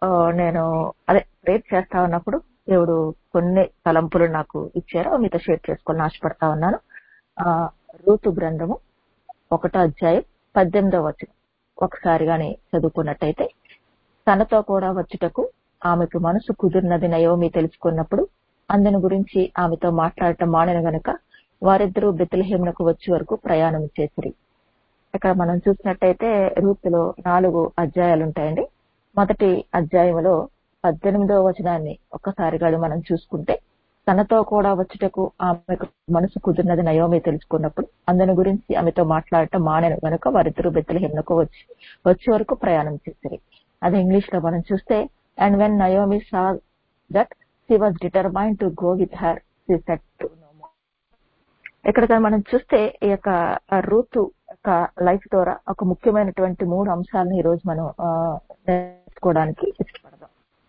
ఆ, నేను అదే ప్రేర్ చేస్తా ఉన్నప్పుడు దేవుడు కొన్ని తలంపులు నాకు ఇచ్చారు అవి మీతో షేర్ చేసుకోవాలని ఆశపడతా ఉన్నాను ఆ రూతు గ్రంథము ఒకటో అధ్యాయం పద్దెనిమిదో వచనం ఒకసారి గాని చదువుకున్నట్టయితే తనతో కూడా వచ్చుటకు ఆమెకు మనసు కుదిరినది నయోమి తెలుసుకున్నప్పుడు అందుని గురించి ఆమెతో మాట్లాడటం మానిన గనుక వారిద్దరూ బెత్లహేమునకు వచ్చే వరకు ప్రయాణం చేసిరి ఇక్కడ మనం చూసినట్టయితే రూతులో నాలుగు అధ్యాయాలు ఉంటాయండి మొదటి అధ్యాయంలో పద్దెనిమిదవ వచనాన్ని ఒక్కసారిగా మనం చూసుకుంటే తనతో కూడా వచ్చుటకు ఆమెకు మనసు కుదిరినది నయోమి తెలుసుకున్నప్పుడు అందుని గురించి ఆమెతో మాట్లాడటం మానను గనుక వారిద్దరూ బెత్తలహీనకు వచ్చి వచ్చే వరకు ప్రయాణం చేసిరి అది ఇంగ్లీష్ లో మనం చూస్తే and when Naomi saw that she was determine to go with her she said to no more ఇక్కడ కనుక మనం చూస్తే ఈ యొక్క ఆ రూతు యొక్క లైఫ్ ద్వారా ఒక ముఖ్యమైనటువంటి మూడు అంశాలను ఈ రోజు మనం ఆ, నేర్చుకోవడానికి ఇష్టపడదాం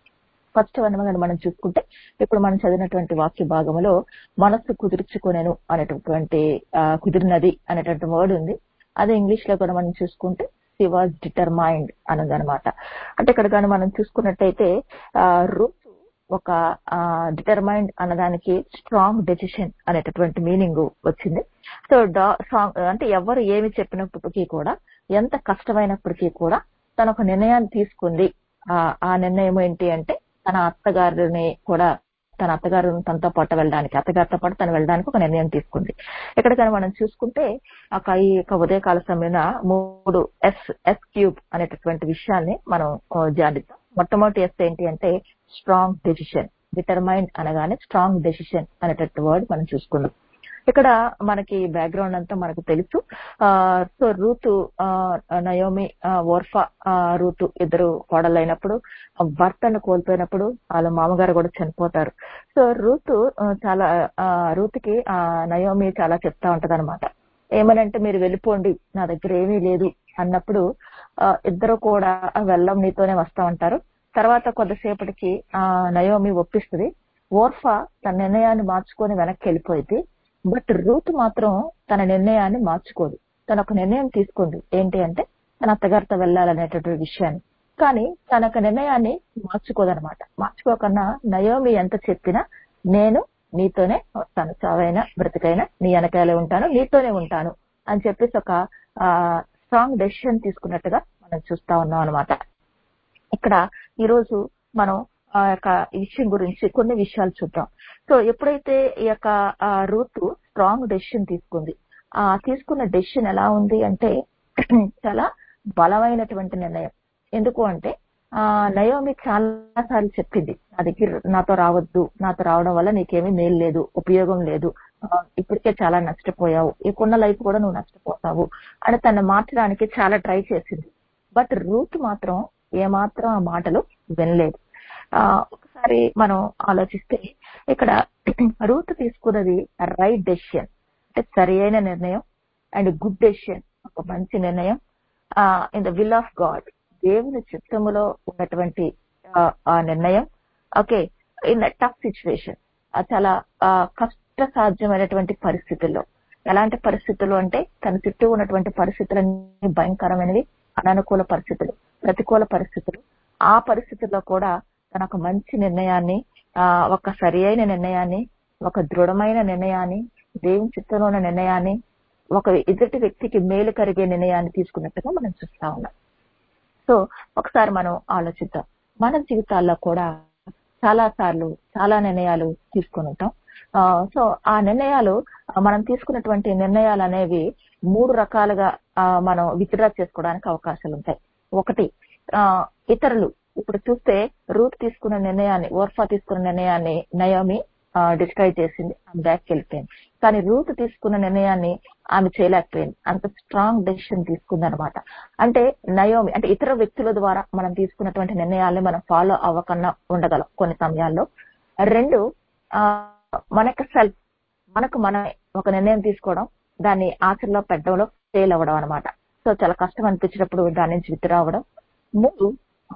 ఫస్ట్ వన్ కనుక మనం చూసుకుంటే ఇప్పుడు మనం చదివినటువంటి వాక్య భాగంలో మనస్సు కుదుర్చుకునేను అనేటటువంటి ఆ, కుదిరినది అనేటువంటి వర్డ్ ఉంది అదే ఇంగ్లీష్ లో కూడా మనం చూసుకుంటే షీ వాజ్ డిటర్మైండ్ అన్నదనమాట అంటే ఇక్కడ కానీ మనం చూసుకున్నట్టయితే ఆ, రూతు ఒక డిటర్మైండ్ అన్నదానికి స్ట్రాంగ్ డెసిషన్ అనేటటువంటి మీనింగ్ వచ్చింది సో స్ట్రాంగ్ అంటే ఎవరు ఏమి చెప్పినప్పటికీ కూడా ఎంత కష్టమైనప్పటికీ కూడా తన ఒక నిర్ణయాన్ని తీసుకుంది ఆ ఆ నిర్ణయం ఏంటి అంటే తన అత్తగారిని కూడా తన అత్తగారు తనతో పాటు వెళ్ళడానికి అత్తగారితో పాటు తను వెళ్ళడానికి ఒక నిర్ణయం తీసుకుంది ఇక్కడ కానీ మనం చూసుకుంటే ఒక ఈ యొక్క ఉదయకాల సమయంలో మూడు ఎస్ ఎస్ క్యూబ్ అనేటటువంటి విషయాల్ని మనం ఆ, ధ్యానిద్దాం మొట్టమొదటి ఎస్ ఏంటి అంటే స్ట్రాంగ్ డెసిషన్ డిటర్మైండ్ అనగానే స్ట్రాంగ్ డెసిషన్ అనేటటువంటి వర్డ్ మనం చూసుకున్నాం ఇక్కడ మనకి బ్యాక్గ్రౌండ్ అంతా మనకు తెలుసు ఆ సో రూతు ఆ, నయోమి ఆ, ఓర్ఫా ఆ, రూతు ఇద్దరు కోడలైనప్పుడు ఆ భర్తను కోల్పోయినప్పుడు వాళ్ళ మామగారు కూడా చనిపోతారు సో రూతు ఆ, చాలా ఆ, రూతుకి ఆ నయోమి చాలా చెప్తా ఉంటది అనమాట ఏమనంటే మీరు వెళ్ళిపోండి నా దగ్గర ఏమీ లేదు అన్నప్పుడు ఆ, ఇద్దరు కూడా "ఆ, వెళ్ళం నీతోనే వస్తా ఉంటారు తర్వాత కొద్దిసేపటికి ఆ నయోమి ఒప్పిస్తుంది ఓర్ఫా తన నిర్ణయాన్ని మార్చుకొని వెనక్కి వెళ్ళిపోయింది బట్ రూత్ మాత్రం తన నిర్ణయాన్ని మార్చుకోదు తన ఒక నిర్ణయం తీసుకుంది ఏంటి అంటే తన అత్తగారితో వెళ్ళాలనేటటువంటి విషయాన్ని కానీ తన యొక్క నిర్ణయాన్ని మార్చుకోదనమాట మార్చుకోకన్నా నయోమి ఎంత చెప్పినా నేను నీతోనే వస్తాను చావైనా బ్రతికైనా నీ వెనకాలే ఉంటాను నీతోనే ఉంటాను అని చెప్పేసి ఒక స్ట్రాంగ్ డెసిషన్ తీసుకున్నట్టుగా మనం చూస్తా ఉన్నాం అనమాట ఇక్కడ ఈ రోజు మనం ఆ యొక్క ఈ విషయం గురించి కొన్ని విషయాలు చూద్దాం సో ఎప్పుడైతే ఈ యొక్క ఆ, రూతు స్ట్రాంగ్ డెసిషన్ తీసుకుంది ఆ తీసుకున్న డెసిషన్ ఎలా ఉంది అంటే చాలా బలమైనటువంటి నిర్ణయం ఎందుకు అంటే ఆ నయోమి చాలా సార్లు చెప్పింది నా దగ్గర నాతో రావద్దు నాతో రావడం వల్ల నీకేమీ మేలు లేదు ఉపయోగం లేదు ఆ, ఇప్పటికే చాలా నష్టపోయావు ఇప్పుడున్న లైఫ్ కూడా నువ్వు నష్టపోతావు అని తను మార్చడానికి చాలా ట్రై చేసింది బట్ రూత్ మాత్రం ఏమాత్రం ఆ మాటలు వినలేదు ఆ ఒకసారి మనం ఆలోచిస్తే ఇక్కడ రూత్ తీసుకున్నది రైట్ డెసిషన్ అంటే సరి అయిన నిర్ణయం అండ్ గుడ్ డెసిషన్ ఒక మంచి నిర్ణయం in the will of God దేవుని చిత్తములో ఉన్నటువంటి ఆ, ఆ నిర్ణయం ఓకే ఇన్ టఫ్ సిచ్యువేషన్ చాలా ఆ, కష్ట సాధ్యమైనటువంటి పరిస్థితుల్లో ఎలాంటి పరిస్థితులు అంటే తన చుట్టూ ఉన్నటువంటి పరిస్థితులన్నీ భయంకరమైనవి అననుకూల పరిస్థితులు ప్రతికూల పరిస్థితులు ఆ పరిస్థితుల్లో కూడా తన ఒక మంచి నిర్ణయాన్ని ఆ ఒక సరి అయిన నిర్ణయాన్ని ఒక దృఢమైన నిర్ణయాన్ని దేవుని చిత్తంలో ఉన్న నిర్ణయాన్ని ఒక ఎదుటి వ్యక్తికి మేలు కలిగే నిర్ణయాన్ని తీసుకున్నట్టుగా మనం చూస్తా ఉన్నాం సో ఒకసారి మనం ఆలోచిద్దాం మన జీవితాల్లో కూడా చాలా సార్లు చాలా నిర్ణయాలు తీసుకుని ఉంటాం ఆ, సో ఆ నిర్ణయాలు ఆ, మనం తీసుకున్నటువంటి నిర్ణయాలు అనేవి మూడు రకాలుగా ఆ, మనం విత్డ్రా చేసుకోవడానికి అవకాశాలు ఉంటాయి ఒకటి ఆ, ఇతరులు ఇప్పుడు చూస్తే రూట్ తీసుకున్న నిర్ణయాన్ని ఓర్ఫా తీసుకున్న నిర్ణయాన్ని నయోమి డిస్క్రైబ్ చేసింది ఆమె బ్యాక్ వెళ్ళిపోయింది కానీ రూట్ తీసుకున్న నిర్ణయాన్ని ఆమె చేయలేకపోయింది అంత స్ట్రాంగ్ డెసిషన్ తీసుకుంది అనమాట అంటే నయోమి అంటే ఇతర వ్యక్తుల ద్వారా మనం తీసుకున్నటువంటి నిర్ణయాల్ని మనం ఫాలో అవ్వకుండా ఉండగలం కొన్ని సమయాల్లో రెండు ఆ, మనకు సెల్ఫ్ మనకు మనమే ఒక నిర్ణయం తీసుకోవడం దాన్ని ఆచరణలో పెట్టడంలో ఫెయిల్ అవ్వడం అనమాట సో చాలా కష్టం అనిపించినప్పుడు దాని నుంచి విత్డ్రా అవ్వడం మూడు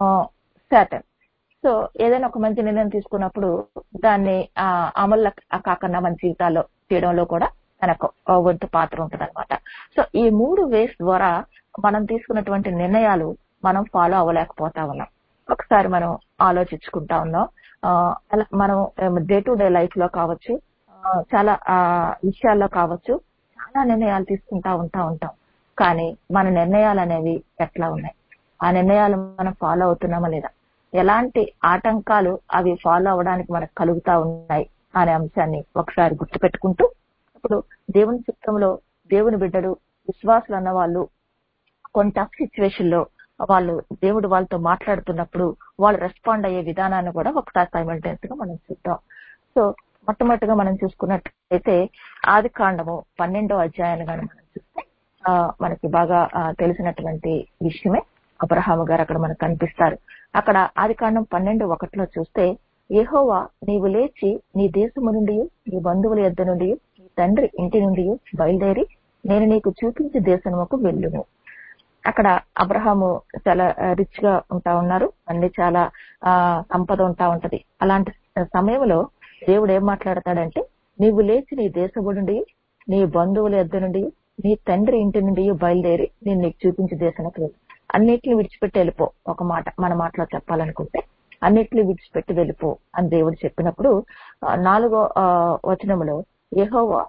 శాటన్ సో ఏదైనా ఒక మంచి నిర్ణయం తీసుకున్నప్పుడు దాన్ని ఆ, అమలు కాకుండా మన జీవితాల్లో చేయడంలో కూడా తనకు ఒక వంతు పాత్ర ఉంటుంది అనమాట సో ఈ మూడు వేస్ ద్వారా మనం తీసుకున్నటువంటి నిర్ణయాలు మనం ఫాలో అవ్వలేకపోతా ఉన్నాం ఒకసారి మనం ఆలోచించుకుంటా ఉన్నాం ఆ, అలా మనం డే టు డే లైఫ్ లో కావచ్చు ఆ, చాలా ఆ, విషయాల్లో కావచ్చు చాలా నిర్ణయాలు తీసుకుంటా ఉంటా ఉంటాం కానీ మన నిర్ణయాలు అనేవి ఎట్లా ఉన్నాయి ఆ నిర్ణయాలు మనం ఫాలో అవుతున్నామా లేదా ఎలాంటి ఆటంకాలు అవి ఫాలో అవడానికి మనకు కలుగుతా ఉన్నాయి అనే అంశాన్ని ఒకసారి గుర్తుపెట్టుకుంటూ ఇప్పుడు దేవుని చిత్తంలో దేవుని బిడ్డలు విశ్వాసులు అన్న వాళ్ళు కొన్ని టఫ్ సిచ్యువేషన్ లో వాళ్ళు దేవుడు వాళ్ళతో మాట్లాడుతున్నప్పుడు వాళ్ళు రెస్పాండ్ అయ్యే విధానాన్ని కూడా ఒకసారి సైమల్టేనియస్ గా మనం చూద్దాం సో మొట్టమొదటిగా మనం చూసుకున్నట్లయితే ఆది కాండము పన్నెండో అధ్యాయాన్ని కానీ మనం చూస్తే ఆ, మనకి బాగా ఆ, తెలిసినటువంటి విషయమే అబ్రహాము గారు అక్కడ మనకు కనిపిస్తారు అక్కడ ఆది కాండం పన్నెండు ఒకటిలో చూస్తే యెహోవా నీవు లేచి నీ దేశము నుండి నీ బంధువుల యొద్ద నుండి నీ తండ్రి ఇంటి నుండి బయలుదేరి నేను నీకు చూపించే దేశముకు వెళ్ళును అక్కడ అబ్రహాము చాలా రిచ్ గా ఉంటా ఉన్నారు అన్ని చాలా ఆ సంపద ఉంటా ఉంటది అలాంటి సమయంలో దేవుడు ఏం మాట్లాడతాడంటే నీవు లేచి నీ దేశము నుండి నీ బంధువుల యొద్ద నుండి నీ తండ్రి ఇంటి నుండి బయలుదేరి నేను నీకు చూపించే దేశానికి వెళ్ళు అన్నిటిని విడిచిపెట్టి వెళ్ళిపో ఒక మాట మన మాటలో చెప్పాలనుకుంటే అన్నిటిని విడిచిపెట్టి వెళ్ళిపో అని దేవుడు చెప్పినప్పుడు ఆ, నాలుగో ఆ, వచనములో యెహోవా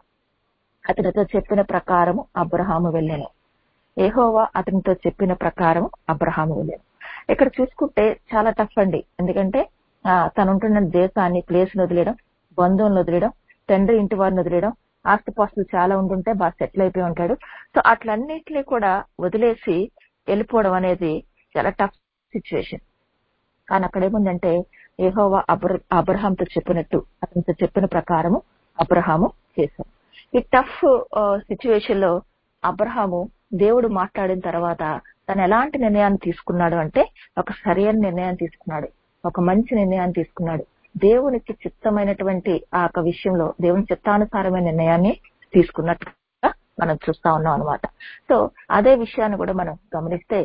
అతనితో చెప్పిన ప్రకారము అబ్రహాము వెళ్ళాను యెహోవా అతనితో చెప్పిన ప్రకారం అబ్రహాము వెళ్ళాను ఇక్కడ చూసుకుంటే చాలా టఫ్ అండి ఎందుకంటే ఆ, తను ఉంటున్న దేశాన్ని ప్లేస్ వదిలేయడం బంధువులను వదిలేయడం తండ్రి ఇంటి వారిని వదిలేయడం ఆస్తిపాస్తులు చాలా ఉంటుంటే బాగా సెటిల్ అయిపోయి ఉంటాడు సో అట్లన్నిటినీ కూడా వదిలేసి వెళ్ళిపోవడం అనేది చాలా టఫ్ సిచ్యువేషన్ కానీ అక్కడ ఏముందంటే యెహోవా అబ్ర అబ్రహాంతో చెప్పినట్టు అతనితో చెప్పిన ప్రకారము అబ్రహాము చేశాడు ఈ టఫ్ సిచ్యువేషన్ లో అబ్రహాము దేవుడు మాట్లాడిన తర్వాత తను ఎలాంటి నిర్ణయాన్ని తీసుకున్నాడు అంటే ఒక సరైన నిర్ణయాన్ని తీసుకున్నాడు ఒక మంచి నిర్ణయాన్ని తీసుకున్నాడు దేవునికి చిత్తమైనటువంటి ఆ యొక్క విషయంలో దేవుని చిత్తానుసారమైన నిర్ణయాన్ని తీసుకున్నట్టుగా మనం చూస్తా ఉన్నాం అనమాట సో అదే విషయాన్ని కూడా మనం గమనిస్తే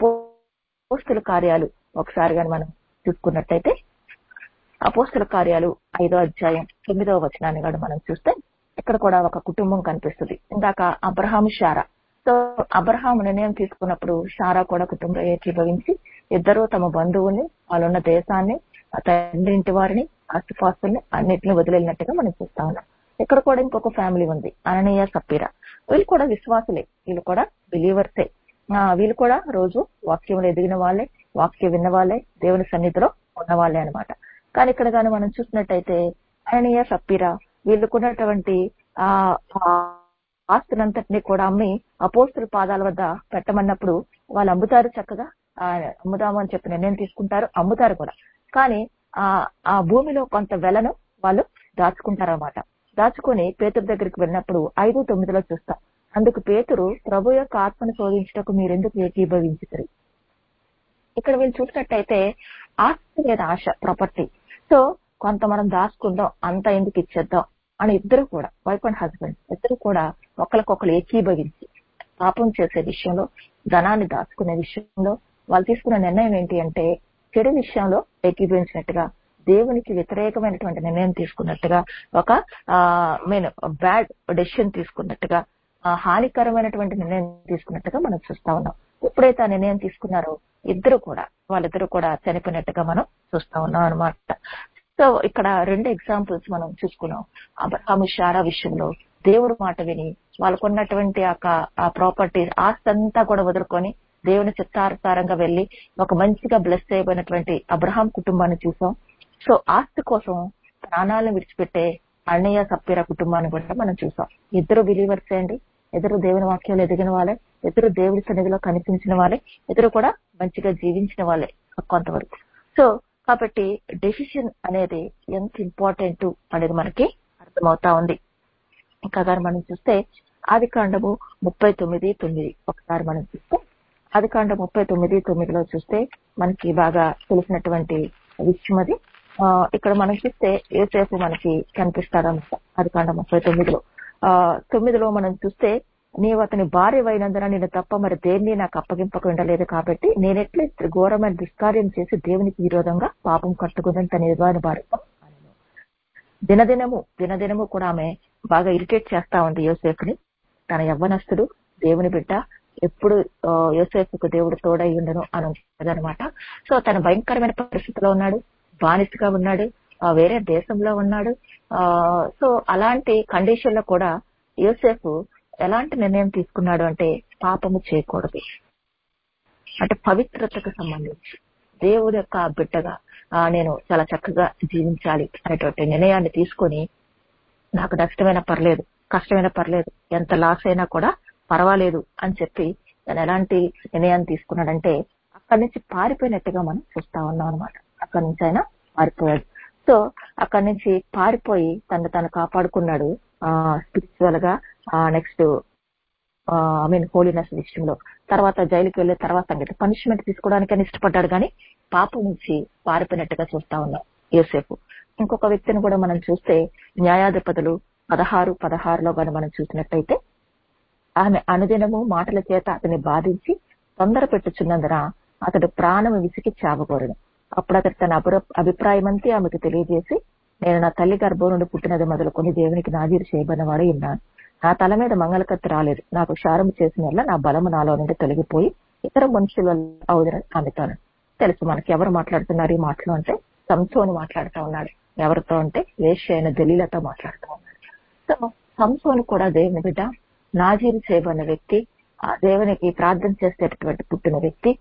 అపోస్తుల కార్యాలు ఒకసారి కానీ మనం చూసుకున్నట్టయితే అపోస్తుల కార్యాలు ఐదో అధ్యాయం తొమ్మిదవ వచనాన్ని కూడా మనం చూస్తే ఇక్కడ కూడా ఒక కుటుంబం కనిపిస్తుంది ఇందాక అబ్రహాం షారా సో అబ్రహాం నిర్ణయం తీసుకున్నప్పుడు షారా కూడా కుటుంబం ఏకీభవించి ఇద్దరు తమ బంధువుల్ని వాళ్ళున్న దేశాన్ని ఆ తండ్రి ఇంటి వారిని ఆస్తిపాస్తుల్ని అన్నిటిని వదిలేనట్టుగా మనం చూస్తా ఉన్నాం ఇక్కడ కూడా ఇంకొక ఫ్యామిలీ ఉంది అననీయ సపీరా వీళ్ళు కూడా విశ్వాసులే వీళ్ళు కూడా బిలీవర్సే ఆ, వీళ్ళు కూడా రోజు వాక్యంలో ఎదిగిన వాళ్ళే వాక్యం విన్న వాళ్ళే దేవుని సన్నిధిలో ఉన్న వాళ్ళే అనమాట కానీ ఇక్కడ కానీ మనం చూసినట్టయితే అననీయ సప్పీరా వీళ్ళకున్నటువంటి ఆ ఆ ఆస్తులంతటినీ కూడా అమ్మి అపోస్తుల పాదాల వద్ద పెట్టమన్నప్పుడు వాళ్ళు అమ్ముతారు చక్కగా ఆ, అమ్ముదాము అని చెప్పి నిర్ణయం తీసుకుంటారు అమ్ముతారు కూడా కానీ ఆ ఆ భూమిలో కొంత వెలను వాళ్ళు దాచుకుంటారు అనమాట దాచుకొని పేతురు దగ్గరికి వెళ్ళినప్పుడు ఐదు తొమ్మిదిలో చూస్తాం అందుకు పేతురు ప్రభు యొక్క ఆత్మను శోధించటకు మీరెందుకు ఏకీభవించుతారు ఇక్కడ వీళ్ళు చూసినట్టయితే ఆస్తి మీద ఆశ ప్రాపర్టీ సో కొంత మనం దాచుకుందాం అంత ఎందుకు ఇచ్చేద్దాం అని ఇద్దరు కూడా వైఫ్ అండ్ హస్బెండ్ ఇద్దరు కూడా ఒకరికొకరు ఏకీభవించి పాపం చేసే విషయంలో ధనాన్ని దాచుకునే విషయంలో వాళ్ళు తీసుకున్న నిర్ణయం ఏంటి అంటే చెడు విషయంలో ఏకీభవించినట్టుగా దేవునికి వ్యతిరేకమైనటువంటి నిర్ణయం తీసుకున్నట్టుగా ఒక మెయిన్ బ్యాడ్ డెసిషన్ తీసుకున్నట్టుగా ఆ, హానికరమైనటువంటి నిర్ణయం తీసుకున్నట్టుగా మనం చూస్తా ఉన్నాం ఎప్పుడైతే ఆ నిర్ణయం తీసుకున్నారో ఇద్దరు కూడా వాళ్ళిద్దరు కూడా చనిపోయినట్టుగా మనం చూస్తా ఉన్నాం అనమాట సో ఇక్కడ రెండు ఎగ్జాంపుల్స్ మనం చూసుకున్నాం అబ్రహాము షారా విషయంలో దేవుడు మాట విని వాళ్ళకున్నటువంటి ఆ ప్రాపర్టీ ఆస్తి అంతా కూడా వదులుకొని దేవుని చిత్తానుసారంగా వెళ్లి ఒక మంచిగా బ్లెస్ చేయబడినటువంటి అబ్రహాం కుటుంబాన్ని చూసాం సో ఆస్తి కోసం ప్రాణాలను విడిచిపెట్టే అన్నయ్య సప్పీర కుటుంబాన్ని కూడా మనం చూసాం ఇద్దరు బిలీవర్స్ అండి ఇద్దరు దేవుని వాక్యంలో ఎదిగిన వాళ్ళే ఇద్దరు దేవుడి సన్నిధిలో కనిపించిన వాళ్ళే ఇద్దరు కూడా మంచిగా జీవించిన వాళ్ళే కొంతవరకు సో కాబట్టి డెసిషన్ అనేది ఎంత ఇంపార్టెంట్ అనేది మనకి అర్థమవుతా ఉంది ఇంకా కానీ మనం చూస్తే ఆది కాండము ముప్పై తొమ్మిది తొమ్మిది ఒకసారి మనం చూస్తే ఆది కాండం ముప్పై తొమ్మిది తొమ్మిదిలో చూస్తే మనకి బాగా తెలిసినటువంటి విషయం అది ఆ, ఇక్కడ మనం చూస్తే ఏసేపు మనకి కనిపిస్తారన్నమాట ఆది కాండం ముప్పై తొమ్మిదిలో ఆ తొమ్మిదిలో మనం చూస్తే నీవు అతని భార్య అయినందున నేను తప్ప మరి దేన్ని నాకు అప్పగింపక ఉండలేదు కాబట్టి నేనెట్లే ఘోరమైన దుష్కార్యం చేసి దేవునికి విరోధంగా పాపం కట్టుకుందని తన యజమాని భార్య దినదినము దినదినము కూడా ఆమె బాగా ఇరిటేట్ చేస్తా ఉంది యోసేపుని తన యవ్వనస్తుడు దేవుని బిడ్డ ఎప్పుడు ఆ, యోసేపుకు దేవుడు తోడై ఉండను అని అనమాట సో తను భయంకరమైన పరిస్థితిలో ఉన్నాడు బానిసగా ఉన్నాడు ఆ, వేరే దేశంలో ఉన్నాడు ఆ సో అలాంటి కండిషన్ లో కూడా యోసేపు ఎలాంటి నిర్ణయం తీసుకున్నాడు అంటే పాపము చేయకూడదు అంటే పవిత్రతకు సంబంధించి దేవుడి యొక్క బిడ్డగా ఆ, నేను చాలా చక్కగా జీవించాలి అనేటువంటి నిర్ణయాన్ని తీసుకొని నాకు నష్టమైనా పర్లేదు కష్టమైనా పర్లేదు ఎంత లాస్ అయినా కూడా పర్వాలేదు అని చెప్పి తను ఎలాంటి నిర్ణయాన్ని తీసుకున్నాడంటే అక్కడి నుంచి పారిపోయినట్టుగా మనం చూస్తా ఉన్నాం అనమాట అక్కడి నుంచి ఆయన పారిపోయాడు సో అక్కడి నుంచి పారిపోయి తను తను కాపాడుకున్నాడు ఆ స్పిరిచువల్ గా నెక్స్ట్ ఐ మీన్ హోలీనెస్ విషయంలో తర్వాత జైలుకి వెళ్ళిన తర్వాత సంగతి పనిష్మెంట్ తీసుకోవడానికని ఇష్టపడ్డాడు కానీ పాపం నుంచి పారిపోయినట్టుగా చూస్తా ఉన్నాం యోసేపు ఇంకొక వ్యక్తిని కూడా మనం చూస్తే న్యాయాధిపతులు పదహారు పదహారులో కానీ మనం చూసినట్టయితే ఆమె అనుదినము మాటల చేత అతన్ని బాధించి తొందర పెట్టుచున్నందున అతడు ప్రాణం విసికి చావకూడదు అప్పుడు అతడు తన అభిర- అభిప్రాయమంతే ఆమెకు తెలియజేసి నేను నా తల్లి గర్భం నుండి పుట్టినది మొదలుకొని దేవునికి నాజీరు చేయబడిన వాడే ఉన్నాను నా తల మీద మంగళకత్తి రాలేదు నాకు క్షారము చేసిన వల్ల నా బలము నాలో నుండి తొలగిపోయి ఇతర మనుషుల వల్ల అవుదని ఆమెతాను తెలుసు మనకి ఎవరు మాట్లాడుతున్నారు ఈ మాటలు అంటే సంసోను మాట్లాడుతూ ఉన్నాడు ఎవరితో అంటే వేష్య అయిన దలీలతో మాట్లాడుతూ ఉన్నాడు సో సంసోను కూడా దేవుని బిడ్డ నాజీరు చేయబడిన వ్యక్తి ఆ దేవునికి ప్రార్థన చేసేటటువంటి పుట్టిన వ్యక్తి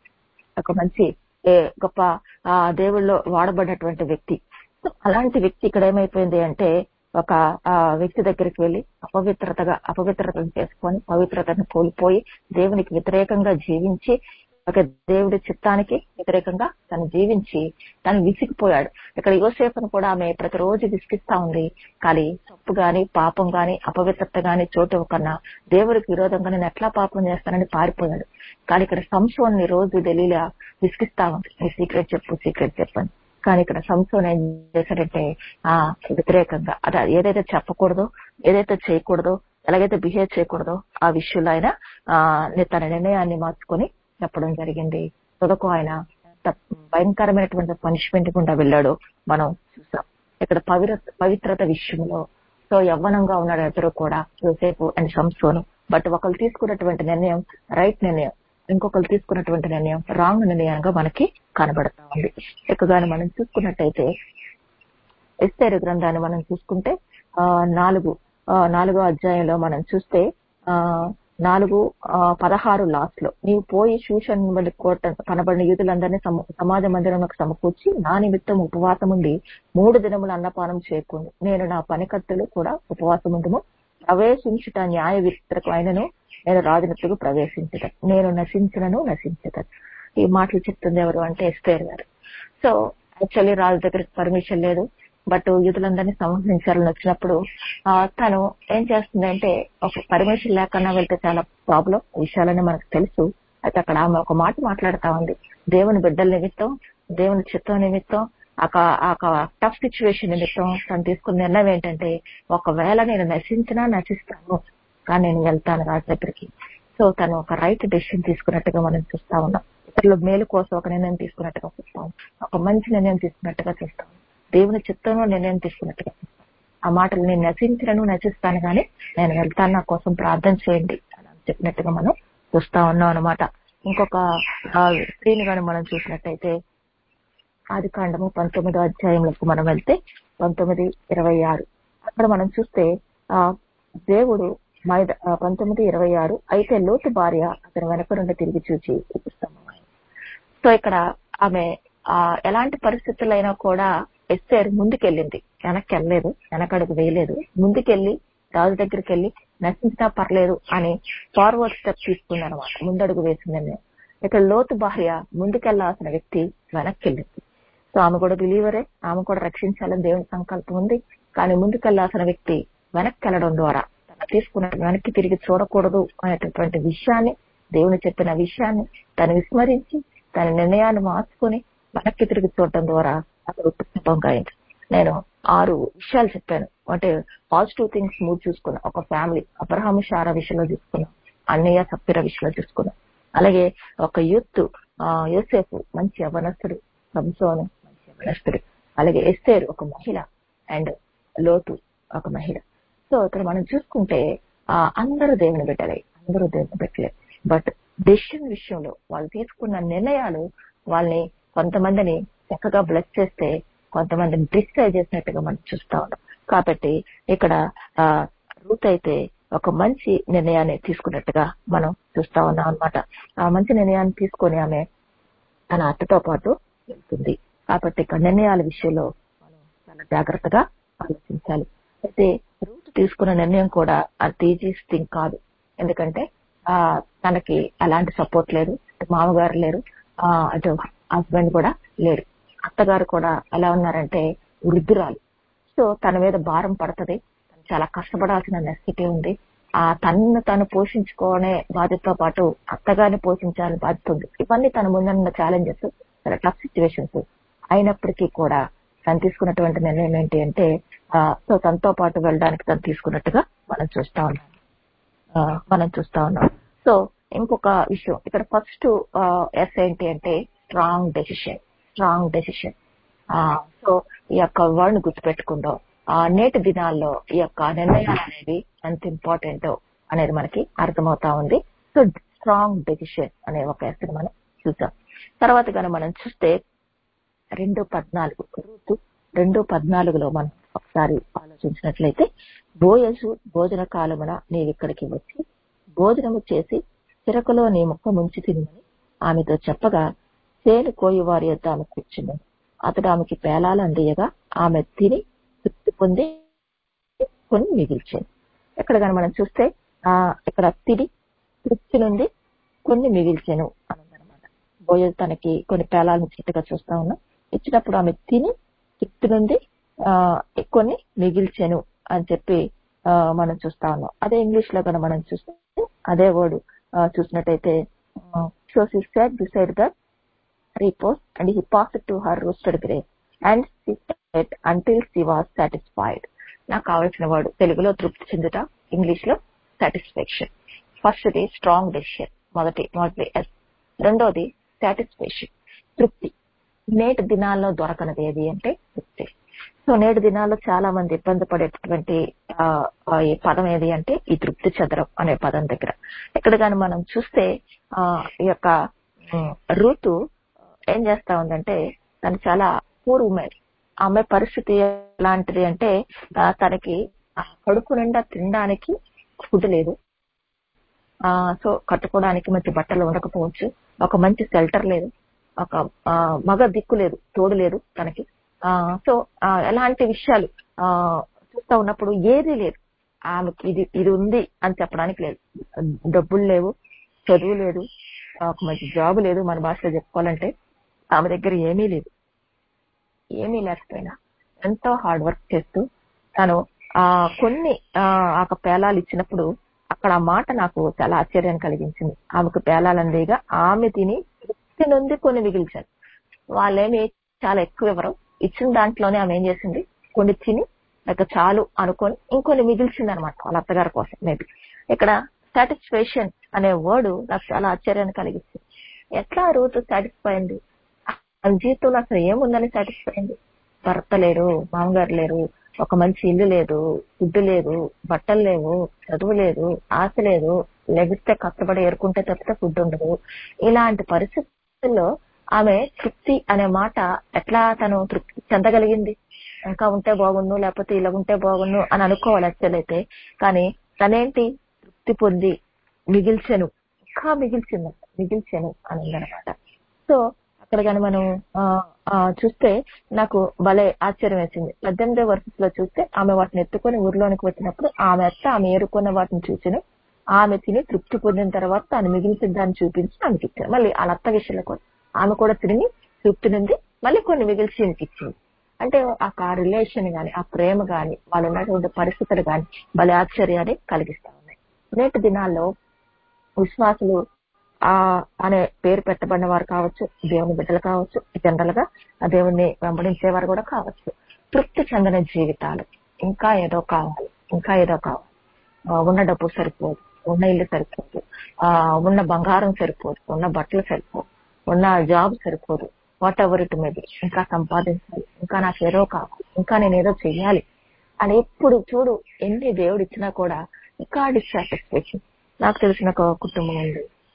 ఒక మంచి ఏ, గొప్ప ఆ దేవుళ్ళలో వాడబడినటువంటి వ్యక్తి సో అలాంటి వ్యక్తి ఇక్కడ ఏమైపోయింది అంటే ఒక ఆ వ్యక్తి దగ్గరికి వెళ్లి అపవిత్రతగా అపవిత్రతను చేసుకొని పవిత్రతను కోల్పోయి దేవునికి వ్యతిరేకంగా జీవించి ఒక దేవుడి చిత్తానికి వ్యతిరేకంగా తను జీవించి తను విసిగిపోయాడు ఇక్కడ యోసేపును కూడా ఆమె ప్రతిరోజు విసిగిస్తా ఉంది కానీ తప్పు గాని పాపం గాని అపవిత్రత గాని చోటు కన్నా దేవుడికి విరోధంగా నేను ఎట్లా పాపం చేస్తానని పారిపోయాడు కానీ ఇక్కడ సంశోని రోజు ఢిల్లీలో విసిగిస్తా ఉంది నీ సీక్రెట్ చెప్పు సీక్రెట్ చెప్పని కానీ ఇక్కడ సంశోన్ ఏం చేశాడంటే ఆ వ్యతిరేకంగా అదే ఏదైతే చెప్పకూడదో ఏదైతే చేయకూడదో ఎలాగైతే బిహేవ్ చేయకూడదో ఆ విషయంలో ఆయన ఆ తన నిర్ణయాన్ని మార్చుకొని చెప్పడం జరిగింది తుదకు ఆయన ఎంత భయంకరమైనటువంటి పనిష్మెంట్ గుండా వెళ్ళాడో మనం చూసాం ఇక్కడ పవిత్ర పవిత్రత విషయంలో సో యవ్వనంగా ఉన్నాడు ఇద్దరు కూడా యోసేపు అండ్ సంసోను బట్ ఒకరు తీసుకున్నటువంటి నిర్ణయం రైట్ నిర్ణయం ఇంకొకరు తీసుకున్నటువంటి నిర్ణయం రాంగ్ నిర్ణయంగా మనకి కనబడతా ఉంది ఎక్కువగానే మనం చూసుకున్నట్టయితే ఎస్తేరు గ్రంథాన్ని మనం చూసుకుంటే ఆ నాలుగు ఆ, నాలుగో అధ్యాయంలో మనం చూస్తే ఆ నాలుగు ఆ, పదహారు లాస్ట్ లో నీవు పోయి శూషన్ వంటి కోట కనబడిన యూదులందరినీ సమ- సమాజ మందిరంలోకి సమకూర్చి నా నిమిత్తం ఉపవాసం ఉండి మూడు దినములు అన్నపానం చేయకుండా నేను నా పనికత్తులు కూడా ఉపవాసం ఉండము ప్రవేశించుట న్యాయ విస్తరకు అయినను నేను రాజనట్టుకు ప్రవేశించట నేను నశించినను నశించట ఈ మాటలు చెప్తుంది ఎవరు అంటే ఎస్పేర్ గారు సో యాక్చువల్లీ రాజు దగ్గర పర్మిషన్ లేదు బట్ యూదులందరినీ సంహరించాలని వచ్చినప్పుడు ఆ, తను ఏం చేస్తుందంటే ఒక పర్మిషన్ లేకుండా వెళ్తే చాలా ప్రాబ్లం విషయాలని మనకు తెలుసు అయితే అక్కడ ఆమె ఒక మాట మాట్లాడుతా ఉంది దేవుని బిడ్డల నిమిత్తం దేవుని చిత్తం నిమిత్తం ఆ టఫ్ సిచ్యువేషన్ నిమిత్తం తను తీసుకున్న నిర్ణయం ఏంటంటే ఒకవేళ నేను నశించినా నశిస్తాను కానీ నేను వెళ్తాను రాజు దగ్గరికి సో తను ఒక రైట్ డెసిషన్ తీసుకున్నట్టుగా మనం చూస్తా ఉన్నాం ఇతరుల మేలు కోసం ఒక నిర్ణయం తీసుకున్నట్టుగా చూస్తాం ఒక మంచి నిర్ణయం తీసుకున్నట్టుగా చూస్తాం దేవుని చిత్తంలో నిర్ణయం తీసుకున్నట్టుగా చూస్తాం ఆ మాటలు నేను నశించినను నశిస్తాను కానీ నేను వెళ్తాను నా కోసం ప్రార్థన చేయండి అని చెప్పినట్టుగా మనం చూస్తా ఉన్నాం అనమాట ఇంకొక ఆ, స్త్రీని కానీ మనం చూసినట్టయితే ఆది కాండము పంతొమ్మిదో అధ్యాయంలోకి మనం వెళ్తే పంతొమ్మిది ఇరవై ఆరు అక్కడ మనం చూస్తే ఆ దేవుడు మైద ఆ, పంతొమ్మిది ఇరవై ఆరు అయితే లోతు భార్య అతని వెనక నుండి తిరిగి చూచి స్తంభమైంది సో ఇక్కడ ఆమె ఆ ఎలాంటి పరిస్థితులైనా కూడా ఎస్తేర్ ముందుకెళ్ళింది వెనక్కి వెళ్ళలేదు వెనకడుగు వేయలేదు ముందుకెళ్ళి రాజు దగ్గరికి వెళ్ళి నశించినా పర్లేదు అని ఫార్వర్డ్ స్టెప్ తీసుకుంది అనమాట ముందడుగు వేసిందని ఇక్కడ లోతు భార్య ముందుకెళ్లాల్సిన వ్యక్తి వెనక్కి వెళ్ళింది సో ఆమె కూడా బిలీవరే ఆమె కూడా రక్షించాలని దేవుని సంకల్పం ఉంది కానీ ముందుకెళ్లాల్సిన వ్యక్తి వెనక్కి వెళ్ళడం ద్వారా తను తీసుకున్న వెనక్కి తిరిగి చూడకూడదు అనేటటువంటి విషయాన్ని దేవుని చెప్పిన విషయాన్ని తను విస్మరించి తన నిర్ణయాన్ని మార్చుకొని వెనక్కి తిరిగి చూడటం ద్వారా అక్కడ ఉత్పత్తిగా అయింది నేను ఆరు విషయాలు చెప్పాను అంటే పాజిటివ్ థింగ్స్ మూడు చూసుకున్నా ఒక ఫ్యామిలీ అబ్రహాం షారా విషయంలో చూసుకున్నాం అన్నయ్య సప్పిర విషయంలో చూసుకున్నాం అలాగే ఒక యూత్ యోసేపు మంచి యవనస్తుడు సంసోను మంచి యవనస్తుడు అలాగే ఎస్తేరు ఒక మహిళ అండ్ లోతు ఒక మహిళ సో ఇక్కడ మనం చూసుకుంటే ఆ అందరూ దేవుని బిడ్డలే అందరూ దేవుని బిడ్డలే బట్ డెసిషన్ విషయంలో వాళ్ళు తీసుకున్న నిర్ణయాలు వాళ్ళని కొంతమందిని చక్కగా బ్లెస్ చేస్తే కొంతమందిని డిస్ట్రాయ్ చేసినట్టుగా మనం చూస్తా ఉన్నాం కాబట్టి ఇక్కడ ఆ రూత్ అయితే ఒక మంచి నిర్ణయాన్ని తీసుకున్నట్టుగా మనం చూస్తా ఉన్నాం అన్నమాట ఆ మంచి నిర్ణయాన్ని తీసుకొని ఆమె తన అత్తతో పాటు వెళ్తుంది కాబట్టి ఇక్కడ నిర్ణయాల విషయంలో మనం చాలా జాగ్రత్తగా ఆలోచించాలి అయితే రూత్ తీసుకున్న నిర్ణయం కూడా అంత ఈజీ థింగ్ కాదు ఎందుకంటే ఆ తనకి అలాంటి సపోర్ట్ లేదు అటు మామగారు లేరు ఆ అటు హస్బెండ్ కూడా లేరు అత్తగారు కూడా ఎలా ఉన్నారంటే వృద్ధురాలు సో తన మీద భారం పడుతుంది తను చాలా కష్టపడాల్సిన నెసిటీ ఉంది ఆ తనను తను పోషించుకోనే బాధ్యతతో పాటు అత్తగారిని పోషించాలని బాధ్యత ఉంది ఇవన్నీ తన ముందున్న ఛాలెంజెస్ చాలా టఫ్ సిచ్యువేషన్స్ అయినప్పటికీ కూడా తను తీసుకున్నటువంటి నిర్ణయం ఏంటి అంటే ఆ, సో తనతో పాటు వెళ్ళడానికి తను తీసుకున్నట్టుగా మనం చూస్తా ఉన్నాం ఆ, మనం చూస్తా ఉన్నాం సో ఇంకొక విషయం ఇక్కడ ఫస్ట్ ఎస్ ఏంటి అంటే strong decision strong decision so ఈ యొక్క వర్డ్ గుర్తుపెట్టుకుందాం ఆ నేటి దినాల్లో ఈ యొక్క నిర్ణయాలు అనేవి ఎంత ఇంపార్టెంట్ అనేది మనకి అర్థమవుతా ఉంది సో స్ట్రాంగ్ డెసిషన్ అనే ఒక ఎస్ని మనం చూద్దాం తర్వాత కనుక మనం చూస్తే రెండు పద్నాలుగు రూతు రెండు పద్నాలుగులో మనం ఒకసారి ఆలోచించినట్లయితే బోయసు భోజన కాలమున నీవిక్కడికి వచ్చి భోజనము చేసి చిరకలో నీ ముక్క ముంచి తినమని ఆమెతో చెప్పగా చేను కోయి వారి యొద్ద ఆమె కూర్చున్నాను అతడు ఆమెకి పేలాలు అందియగా ఆమె తిని తృప్తి పొంది కొన్ని మిగిల్చాను ఇక్కడ కానీ మనం చూస్తే ఆ ఇక్కడ తిని తృప్తి నుండి కొన్ని మిగిల్చాను అని అనమాట బోయ తనకి కొన్ని పేలాలను ఇచ్చినట్టుగా చూస్తా ఉన్నాం ఇచ్చినప్పుడు ఆమె తిని తృప్తి నుండి ఆ కొన్ని మిగిల్చాను అని చెప్పి ఆ, మనం చూస్తా ఉన్నాం అదే ఇంగ్లీష్ లో కనుక మనం చూస్తే అదే వర్డ్ చూసినట్టయితే so sister decide the repose and he passed to her roasted grain and she ate until she was satisfied నాకు కావాల్సిన వర్డ్ తెలుగులో తృప్తి చెందుట ఇంగ్లీష్ లో satisfaction first the strong decision మొదటి మొదటి ఎస్ రెండోది సాటిస్ఫాక్షన్ తృప్తి నేటి దినాల్లో దొరకనది ఏది అంటే తృప్తి సో నేటి దినాల్లో చాలా మంది ఇబ్బంది పడేటటువంటి ఆ, ఆ, ఈ పదం ఏది అంటే ఈ తృప్తి చదరం అనే పదం దగ్గర ఇక్కడ కానీ మనం చూస్తే ఆ ఈ యొక్క ఉమ్, ఋతు ఏం చేస్తా ఉందంటే తను చాలా పూర్ ఉమెన్ ఆమె పరిస్థితి ఎలాంటిది అంటే ఆ, తనకి ఆ కడుపు నిండా తినడానికి ఫుడ్ లేదు ఆ సో కట్టుకోవడానికి మంచి బట్టలు ఉండకపోవచ్చు ఒక మంచి షెల్టర్ లేదు ఒక ఆ, మగ దిక్కు లేదు తోడు లేదు తనకి ఆ సో ఆ, ఎలాంటి విషయాలు ఆ చూస్తా ఉన్నప్పుడు ఏది లేదు ఆమెకి ఇది ఇది ఉంది అని చెప్పడానికి లేదు డబ్బులు లేవు చదువు లేదు ఆ, ఒక మంచి జాబ్ లేదు మన భాషలో చెప్పుకోవాలంటే ఆమె దగ్గర ఏమీ లేదు ఏమీ లేకపోయినా ఎంతో హార్డ్ వర్క్ చేస్తూ తను ఆ కొన్ని ఆ ఆ పేలాలు ఇచ్చినప్పుడు అక్కడ ఆ మాట నాకు చాలా ఆశ్చర్యాన్ని కలిగించింది ఆమెకు పేలాలందేగా ఆమె తిని తృప్తి నుండి కొన్ని మిగిల్చారు వాళ్ళేమి చాలా ఎక్కువ ఇవ్వరు ఇచ్చిన దాంట్లోనే ఆమె ఏం చేసింది కొన్ని తిని ఇక చాలు అనుకొని ఇంకొన్ని మిగిల్చింది అనమాట వాళ్ళ అత్తగారి కోసం మేబీ ఇక్కడ సాటిస్ఫాక్షన్ అనే వర్డ్ నాకు చాలా ఆశ్చర్యాన్ని కలిగిస్తుంది ఎట్లా రూత్ సాటిస్ఫై అయింది ఆమె జీవితంలో అసలు ఏముందని సాటిస్ఫై అయింది భర్త లేరు మామగారు లేరు ఒక మంచి ఇల్లు లేదు ఫుడ్ లేదు బట్టలు లేవు చదువు లేదు ఆశ లేదు లెగిస్తే కష్టపడి ఏరుకుంటే తప్పితే ఫుడ్ ఉండదు ఇలాంటి పరిస్థితుల్లో ఆమె తృప్తి అనే మాట ఎట్లా తను తృప్తి చెందగలిగింది ఇంకా ఉంటే బాగుండు లేకపోతే ఇలా ఉంటే బాగుండు అని అనుకోవాలి యాక్చువల్ అయితే కానీ తనేంటి తృప్తి పొంది మిగిల్చెను ఇంకా మిగిల్చింది మిగిల్చెను అని ఉందన్నమాట సో అక్కడ కానీ మనం ఆ, ఆ, చూస్తే నాకు భలే ఆశ్చర్యం వేసింది పద్దెనిమిదో వర్షస్ లో చూస్తే ఆమె వాటిని ఎత్తుకొని ఊర్లోనికి వచ్చినప్పుడు ఆమె అత్త ఆమె ఏరుకున్న వాటిని చూసిన ఆమె తిని తృప్తి పొందిన తర్వాత తాను మిగిల్చిన దాన్ని చూపించి ఆమెకి ఇచ్చారు మళ్ళీ వాళ్ళ అత్త విషయంలో కూడా ఆమె కూడా తిరిగి తృప్తి నుండి మళ్ళీ కొన్ని మిగిల్చి ఈమెకి ఇచ్చింది అంటే ఆ రిలేషన్ గాని ఆ ప్రేమ గాని వాళ్ళు ఉన్నటువంటి పరిస్థితులు గాని భలే ఆశ్చర్యాన్ని కలిగిస్తా ఉన్నాయి నేటి దినాల్లో విశ్వాసులు ఆ అనే పేరు పెట్టబడిన వారు కావచ్చు దేవుని బిడ్డలు కావచ్చు జనరల్ గా ఆ దేవుణ్ణి వెంబడించేవారు కూడా కావచ్చు తృప్తి చెందిన జీవితాలు ఇంకా ఏదో కావాలి ఇంకా ఏదో కావాలి ఆ, ఉన్న డబ్బు సరిపోదు ఉన్న ఇల్లు సరిపోదు ఆ ఉన్న బంగారం సరిపోదు ఉన్న బట్టలు సరిపోదు ఉన్న జాబ్ సరిపోదు వాట్ ఎవర్ ఇట్ మీద ఇంకా సంపాదించాలి ఇంకా నాకు ఏదో కావాలి ఇంకా నేను ఏదో చెయ్యాలి అని ఎప్పుడు చూడు ఎన్ని దేవుడు ఇచ్చినా కూడా ఇంకా డిస్సాటిస్ఫాక్షన్ నాకు తెలిసిన ఒక కుటుంబం ఉంది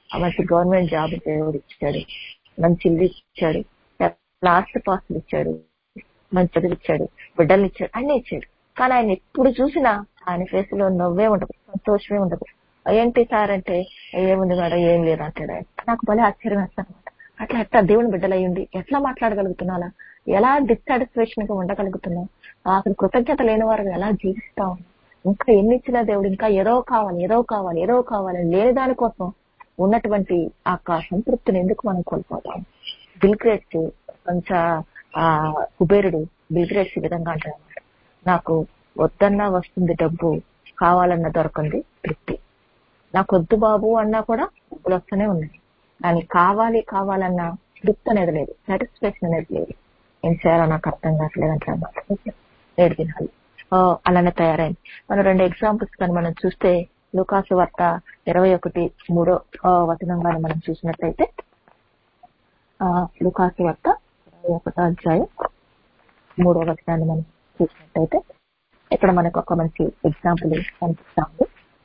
ఆ మంచి గవర్నమెంట్ జాబ్ దేవుడు ఇచ్చాడు మంచి ఇల్లు ఇచ్చాడు లాస్ట్ పాస్లు ఇచ్చాడు మంచి చదువు ఇచ్చాడు బిడ్డలు ఇచ్చాడు అన్ని ఇచ్చాడు కానీ ఆయన ఎప్పుడు చూసినా ఆయన ఫేస్ లో నవ్వే ఉండదు సంతోషమే ఉండదు ఏంటి సార్ అంటే ఏముంది మేడం ఏం లేదు అంటాడు ఆయన నాకు భలే ఆశ్చర్యం వేస్తాను అనమాట అట్లా ఎట్లా దేవుని బిడ్డలయ్యండి ఎట్లా మాట్లాడగలుగుతున్నా ఎలా డిస్సాటిస్ఫాక్షన్ గా ఉండగలుగుతున్నాం అసలు కృతజ్ఞత లేని వారు ఎలా జీవిస్తాం ఇంకా ఎన్ని ఇచ్చినా దేవుడు ఇంకా ఏదో కావాలి ఏదో కావాలి ఏదో కావాలి లేని దానికోసం ఉన్నటువంటి ఆ క- సంతృప్తిని ఎందుకు మనం కోల్పోతాం బిల్గ్రేట్స్ కొంచెం ఆ కుబేరుడు బిల్గ్రేట్స్ ఈ విధంగా అంటాడు నాకు వద్దన్నా వస్తుంది డబ్బు కావాలన్నా దొరకంది తృప్తి నాకు వద్దు బాబు అన్నా కూడా డబ్బులు వస్తూనే ఉన్నాయి కానీ కావాలి కావాలన్నా తృప్తి అనేది లేదు సాటిస్ఫాక్షన్ అనేది లేదు ఏం చేయాలో నాకు అర్థం కావట్లేదు అంటే అన్నమాట ఏడు దినాలు ఆ, అలానే తయారైంది మనం రెండు ఎగ్జాంపుల్స్ కానీ మనం చూస్తే లూకాసు వార్త ఇరవై ఒకటి మూడో ఆ, వచనంగా మనం చూసినట్లయితే ఆ లూకాసు వార్త ఇరవై ఒకటో అధ్యాయం మూడో వచనాన్ని మనం చూసినట్టయితే ఇక్కడ మనకు ఒక మంచి ఎగ్జాంపుల్ కనిపిస్తాము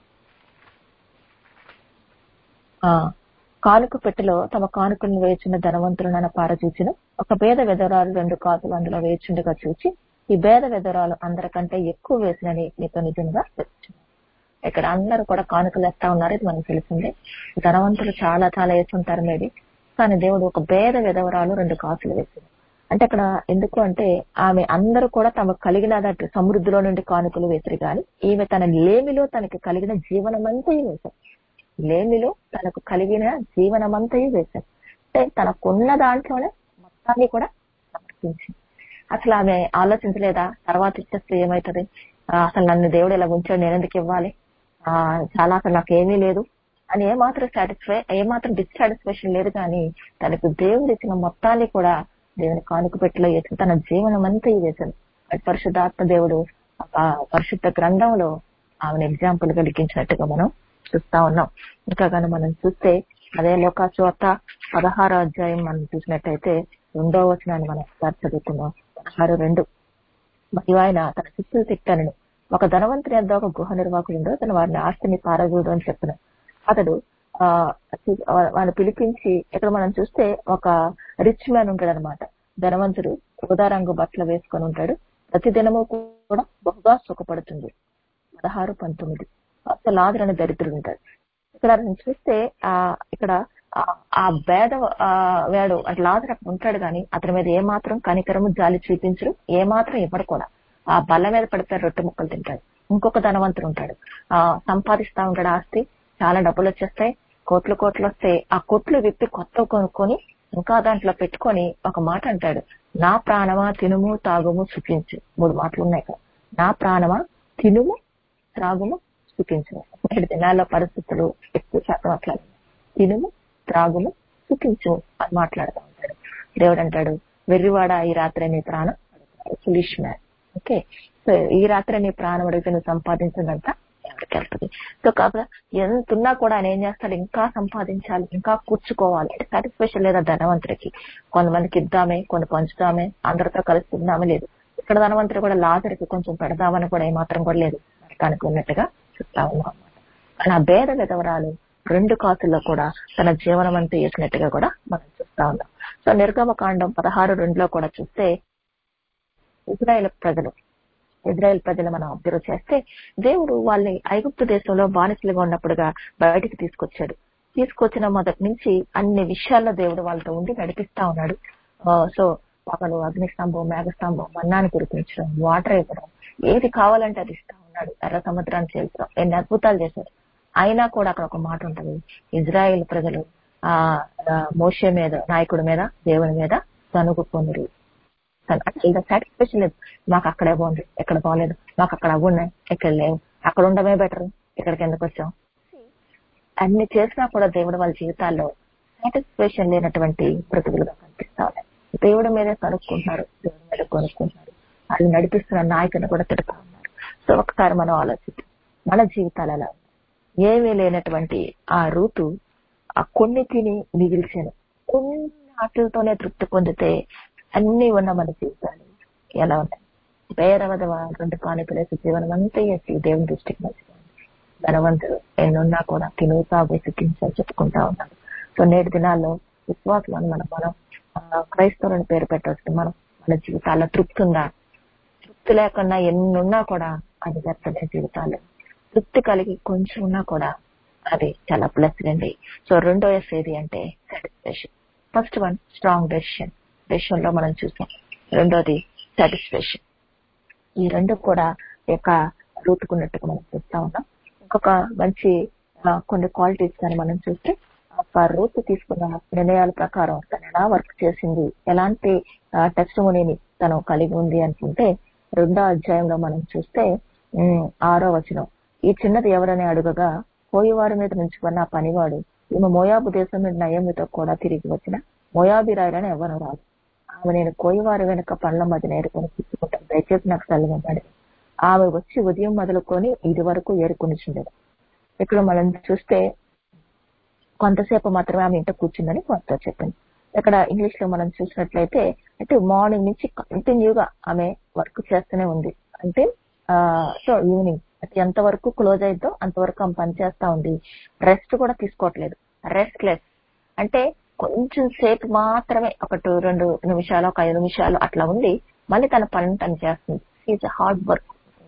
ఆ కానుక పెట్టెలో తమ కానుకలను వేచున్న ధనవంతులను పారచూచిన ఒక భేద వెదరాలు రెండు కాసులు అందులో వేచుండగా చూచి ఈ భేద వెదరాలు అందరికంటే ఎక్కువ వేసినని నీతో నిజంగా తెలుసు ఇక్కడ అందరూ కూడా కానుకలు వేస్తా ఉన్నారు ఇది మనకు తెలిసిందే ధనవంతులు చాలా చాలా వేస్తుంటారు మేబీ కానీ దేవుడు ఒక భేద విధవరాలు రెండు కాసులు వేసింది అంటే అక్కడ ఎందుకు అంటే ఆమె అందరూ కూడా తమకు కలిగిన దట్ సమృద్ధిలో నుండి కానుకలు వేసిరు కానీ ఈమె తన లేమిలో తనకి కలిగిన జీవనమంతయు వేశారు లేమిలో తనకు కలిగిన జీవనమంతయు వేశారు అంటే తనకున్న దాంట్లోనే మొత్తాన్ని కూడా సమర్పించింది అసలు ఆమె ఆలోచించలేదా తర్వాత ఇచ్చేస్తే ఏమవుతుంది ఆ, అసలు నన్ను దేవుడు ఇలా ఉంచాడు నేను ఎందుకు ఇవ్వాలి ఆ చాలా అసలు నాకు ఏమీ లేదు అని ఏమాత్రం సాటిస్ఫై ఏమాత్రం డిస్సాటిస్ఫాక్షన్ లేదు కానీ తనకు దేవుడు ఇచ్చిన మొత్తాన్ని కూడా దేవుని కానుక పెట్టిలో వేసి తన జీవనం అంతా వేశాడు అటు పరిశుద్ధాత్మ దేవుడు ఆ పరిశుద్ధ గ్రంథంలో ఆమెను ఎగ్జాంపుల్ కలిగించినట్టుగా మనం చూస్తా ఉన్నాం ఇంకా కానీ మనం చూస్తే అదే లోకాచువార్త పదహారో అధ్యాయం మనం చూసినట్టయితే రెండో వచనాన్ని మనం ఒకసారి చదువుతున్నాం పదహారు రెండు మరియు ఆయన తన శిష్యులు తిట్టనను ఒక ధనవంతుని వద్ద ఒక గృహ నిర్వాహకుడు తన వారిని ఆస్తిని పారజూడు అని చెప్పిన అతడు ఆ వాడిని పిలిపించి ఇక్కడ మనం చూస్తే ఒక రిచ్ మ్యాన్ ఉంటాడు అనమాట ధనవంతుడు ఊదా రంగు బట్టలు వేసుకొని ఉంటాడు ప్రతి దినము కూడా బహుగా సుఖపడుతుంది పదహారు పంతొమ్మిది అసలు ఆదరణ దరిద్రుడు ఉంటాడు ఇక్కడ మనం చూస్తే ఆ ఇక్కడ ఆ- ఆ భేద ఆ, వాడు అట్లా ఆదర ఉంటాడు కానీ అతని మీద ఏమాత్రం కనికరము జాలి చూపించడు ఏమాత్రం ఇవ్వడు కూడా ఆ బల్ల మీద పడితే రొట్టె ముక్కలు తింటాడు ఇంకొక ధనవంతుడు ఉంటాడు ఆ సంపాదిస్తా ఉంటాడు ఆస్తి చాలా డబ్బులు వచ్చేస్తాయి కోట్లు కోట్లు వస్తే ఆ కోట్లు విప్పి కొత్త కొనుక్కొని ఇంకా దాంట్లో పెట్టుకొని ఒక మాట అంటాడు నా ప్రాణమా తినుము తాగుము సుఖించు మూడు మాటలు ఉన్నాయి కదా నా ప్రాణమా తినుము త్రాగుము సుఖించు నేటి దినాల్లో పరిస్థితులు ఎక్కువ శాతం అట్లా తినుము త్రాగుము సుఖించు అని మాట్లాడుతూ ఉంటాడు దేవుడు అంటాడు వెర్రివాడ ఈ రాత్రి నీ ప్రాణం ఫులిష్ మ్యాన్ ఓకే సో ఈ రాత్రి నీ ప్రాణం అడిగితే నువ్వు సంపాదించిందంతా ఎవరికి వెళ్తుంది సో కాబట్టి ఎంత ఉన్నా కూడా ఆయన ఏం చేస్తాడు ఇంకా సంపాదించాలి ఇంకా కూర్చుకోవాలి అంటే సాటిస్ఫాక్షన్ లేదా ధనవంతుడికి కొంతమందికి ఇద్దామే కొన్ని పంచుదామే అందరితో కలిసి తిందామే లేదు ఇక్కడ ధనవంతుడు కూడా లాజరికి కొంచెం పెడదామని కూడా ఏమాత్రం కూడా లేదు నరకానికి ఉన్నట్టుగా చూస్తా ఉన్నాం అన్నమాట కానీ ఆ భేద విధవరాలు రెండు కాసుల్లో కూడా తన జీవనం అంతా వేసినట్టుగా కూడా మనం చూస్తా ఉన్నాం సో నిర్గమకాండం పదహారు రెండులో కూడా చూస్తే ఇజ్రాయెల్ ప్రజలు ఇజ్రాయెల్ ప్రజలు మనం అబ్జర్వ్ చేస్తే దేవుడు వాళ్ళని ఐగుప్తు దేశంలో బానిసలుగా ఉన్నప్పుడుగా బయటికి తీసుకొచ్చాడు తీసుకొచ్చిన మొదటి నుంచి అన్ని విషయాల్లో దేవుడు వాళ్ళతో ఉండి నడిపిస్తా ఉన్నాడు ఆ, సో పగలు అగ్నిస్తంభం మేఘస్తంభం మన్నాన్ని కురిపించడం వాటర్ ఇవ్వడం ఏది కావాలంటే అది ఇస్తా ఉన్నాడు ఎర్ర సముద్రాన్ని చేల్చడం ఎన్ని అద్భుతాలు చేశాడు అయినా కూడా అక్కడ ఒక మాట ఉంటది ఇజ్రాయెల్ ప్రజలు ఆ ఆ, మోషే మీద నాయకుడి మీద దేవుని మీద సనుగుకొనురు ఇంకా సాటిస్ఫాక్షన్ లేదు మాకు అక్కడే బాగుంది ఎక్కడ బాగలేదు మాకు అక్కడ అవి ఉన్నాయి ఇక్కడ లేవు అక్కడ ఉండమే బెటర్ ఇక్కడికి ఎందుకు వచ్చాం అన్ని చేసినా కూడా దేవుడు వాళ్ళ జీవితాల్లో సాటిస్ఫాక్షన్ లేనటువంటి బ్రతుకులుగా కనిపిస్తా ఉన్నాయి దేవుడి మీదే కనుక్కుంటున్నారు దేవుడి మీద కొనుక్కుంటున్నారు వాళ్ళు నడిపిస్తున్న నాయకుని కూడా తిడుతా ఉన్నారు సో ఒకసారి మనం ఆలోచిద్దాం మన జీవితాలు ఎలా ఉన్నాయి? ఏమీ లేనటువంటి ఆ రూతు ఆ కొన్ని తిని మిగిల్చాను కొన్ని ఆటలతోనే తృప్తి పొందితే అన్ని ఉన్న మన జీవితాలు ఎలా ఉన్నాయి పేరవదవ రెండు కానుకలేసి జీవనం అంతా చేసి దేవుని దృష్టికి మంచిగా ఉంది ధనవంతుడు ఎన్నున్నా కూడా తిను తాగు సిక్కించని చెప్పుకుంటా ఉన్నాడు సో నేటి దినాల్లో విశ్వాసం మనం మనం ఆ, క్రైస్తవులని పేరు పెట్టవచ్చు మనం మన జీవితాల్లో తృప్తి ఉందా తృప్తి లేకుండా ఎన్నున్నా కూడా అది వ్యర్థమే జీవితాలు తృప్తి కలిగి కొంచెం ఉన్నా కూడా అది చాలా బ్లెస్డ్ అండి సో రెండో ఎస్ ఏది అంటే satisfaction first one strong decision decision లో మనం చూసాం రెండోది సాటిస్ఫాక్షన్ ఈ రెండు కూడా ఈ యొక్క రూతుకున్నట్టుగా మనం చూస్తా ఉన్నాం ఇంకొక మంచి ఆ, కొన్ని క్వాలిటీస్ కానీ మనం చూస్తే ఆ రూతు తీసుకున్న నిర్ణయాల ప్రకారం తను ఎలా వర్క్ చేసింది ఎలాంటి టెస్ట్ మనీని తను కలిగి ఉంది అనుకుంటే రెండో అధ్యాయంలో మనం చూస్తే ఉమ్, ఆరో వచనం ఈ చిన్నది ఎవరని అడుగగా పోయేవారి మీద నుంచుకున్న ఆ పనివాడు ఈమె మోయాబు దేశం మీద నయమితో కూడా తిరిగి వచ్చిన మోయాబిరాయలని ఎవరు రాదు ఆమె నేను కోయివారి వెనుక పండ్ల మధ్య నేరుకొని తీసుకుంటాను దయచేసి నాకు సెలవివ్వండి ఆమె వచ్చి ఉదయం మొదలుకొని ఇది వరకు ఏరుకొని చుండదు ఇక్కడ మనం చూస్తే కొంతసేపు మాత్రమే ఆమె ఇంట కూర్చుందని కొంత చెప్పింది ఇక్కడ ఇంగ్లీష్ లో మనం చూసినట్లయితే అంటే మార్నింగ్ నుంచి కంటిన్యూగా ఆమె వర్క్ చేస్తూనే ఉంది అంటే సో ఈవినింగ్ అది ఎంత వరకు క్లోజ్ అయిద్దో అంతవరకు ఆమె పని చేస్తా ఉంది రెస్ట్ కూడా తీసుకోవట్లేదు రెస్ట్లెస్ అంటే కొంచెం సేపు మాత్రమే ఒక టూ రెండు నిమిషాలు ఒక ఐదు నిమిషాలు అట్లా ఉండి మళ్ళీ తన పని తను చేస్తుంది ఈజ్ హార్డ్ వర్క్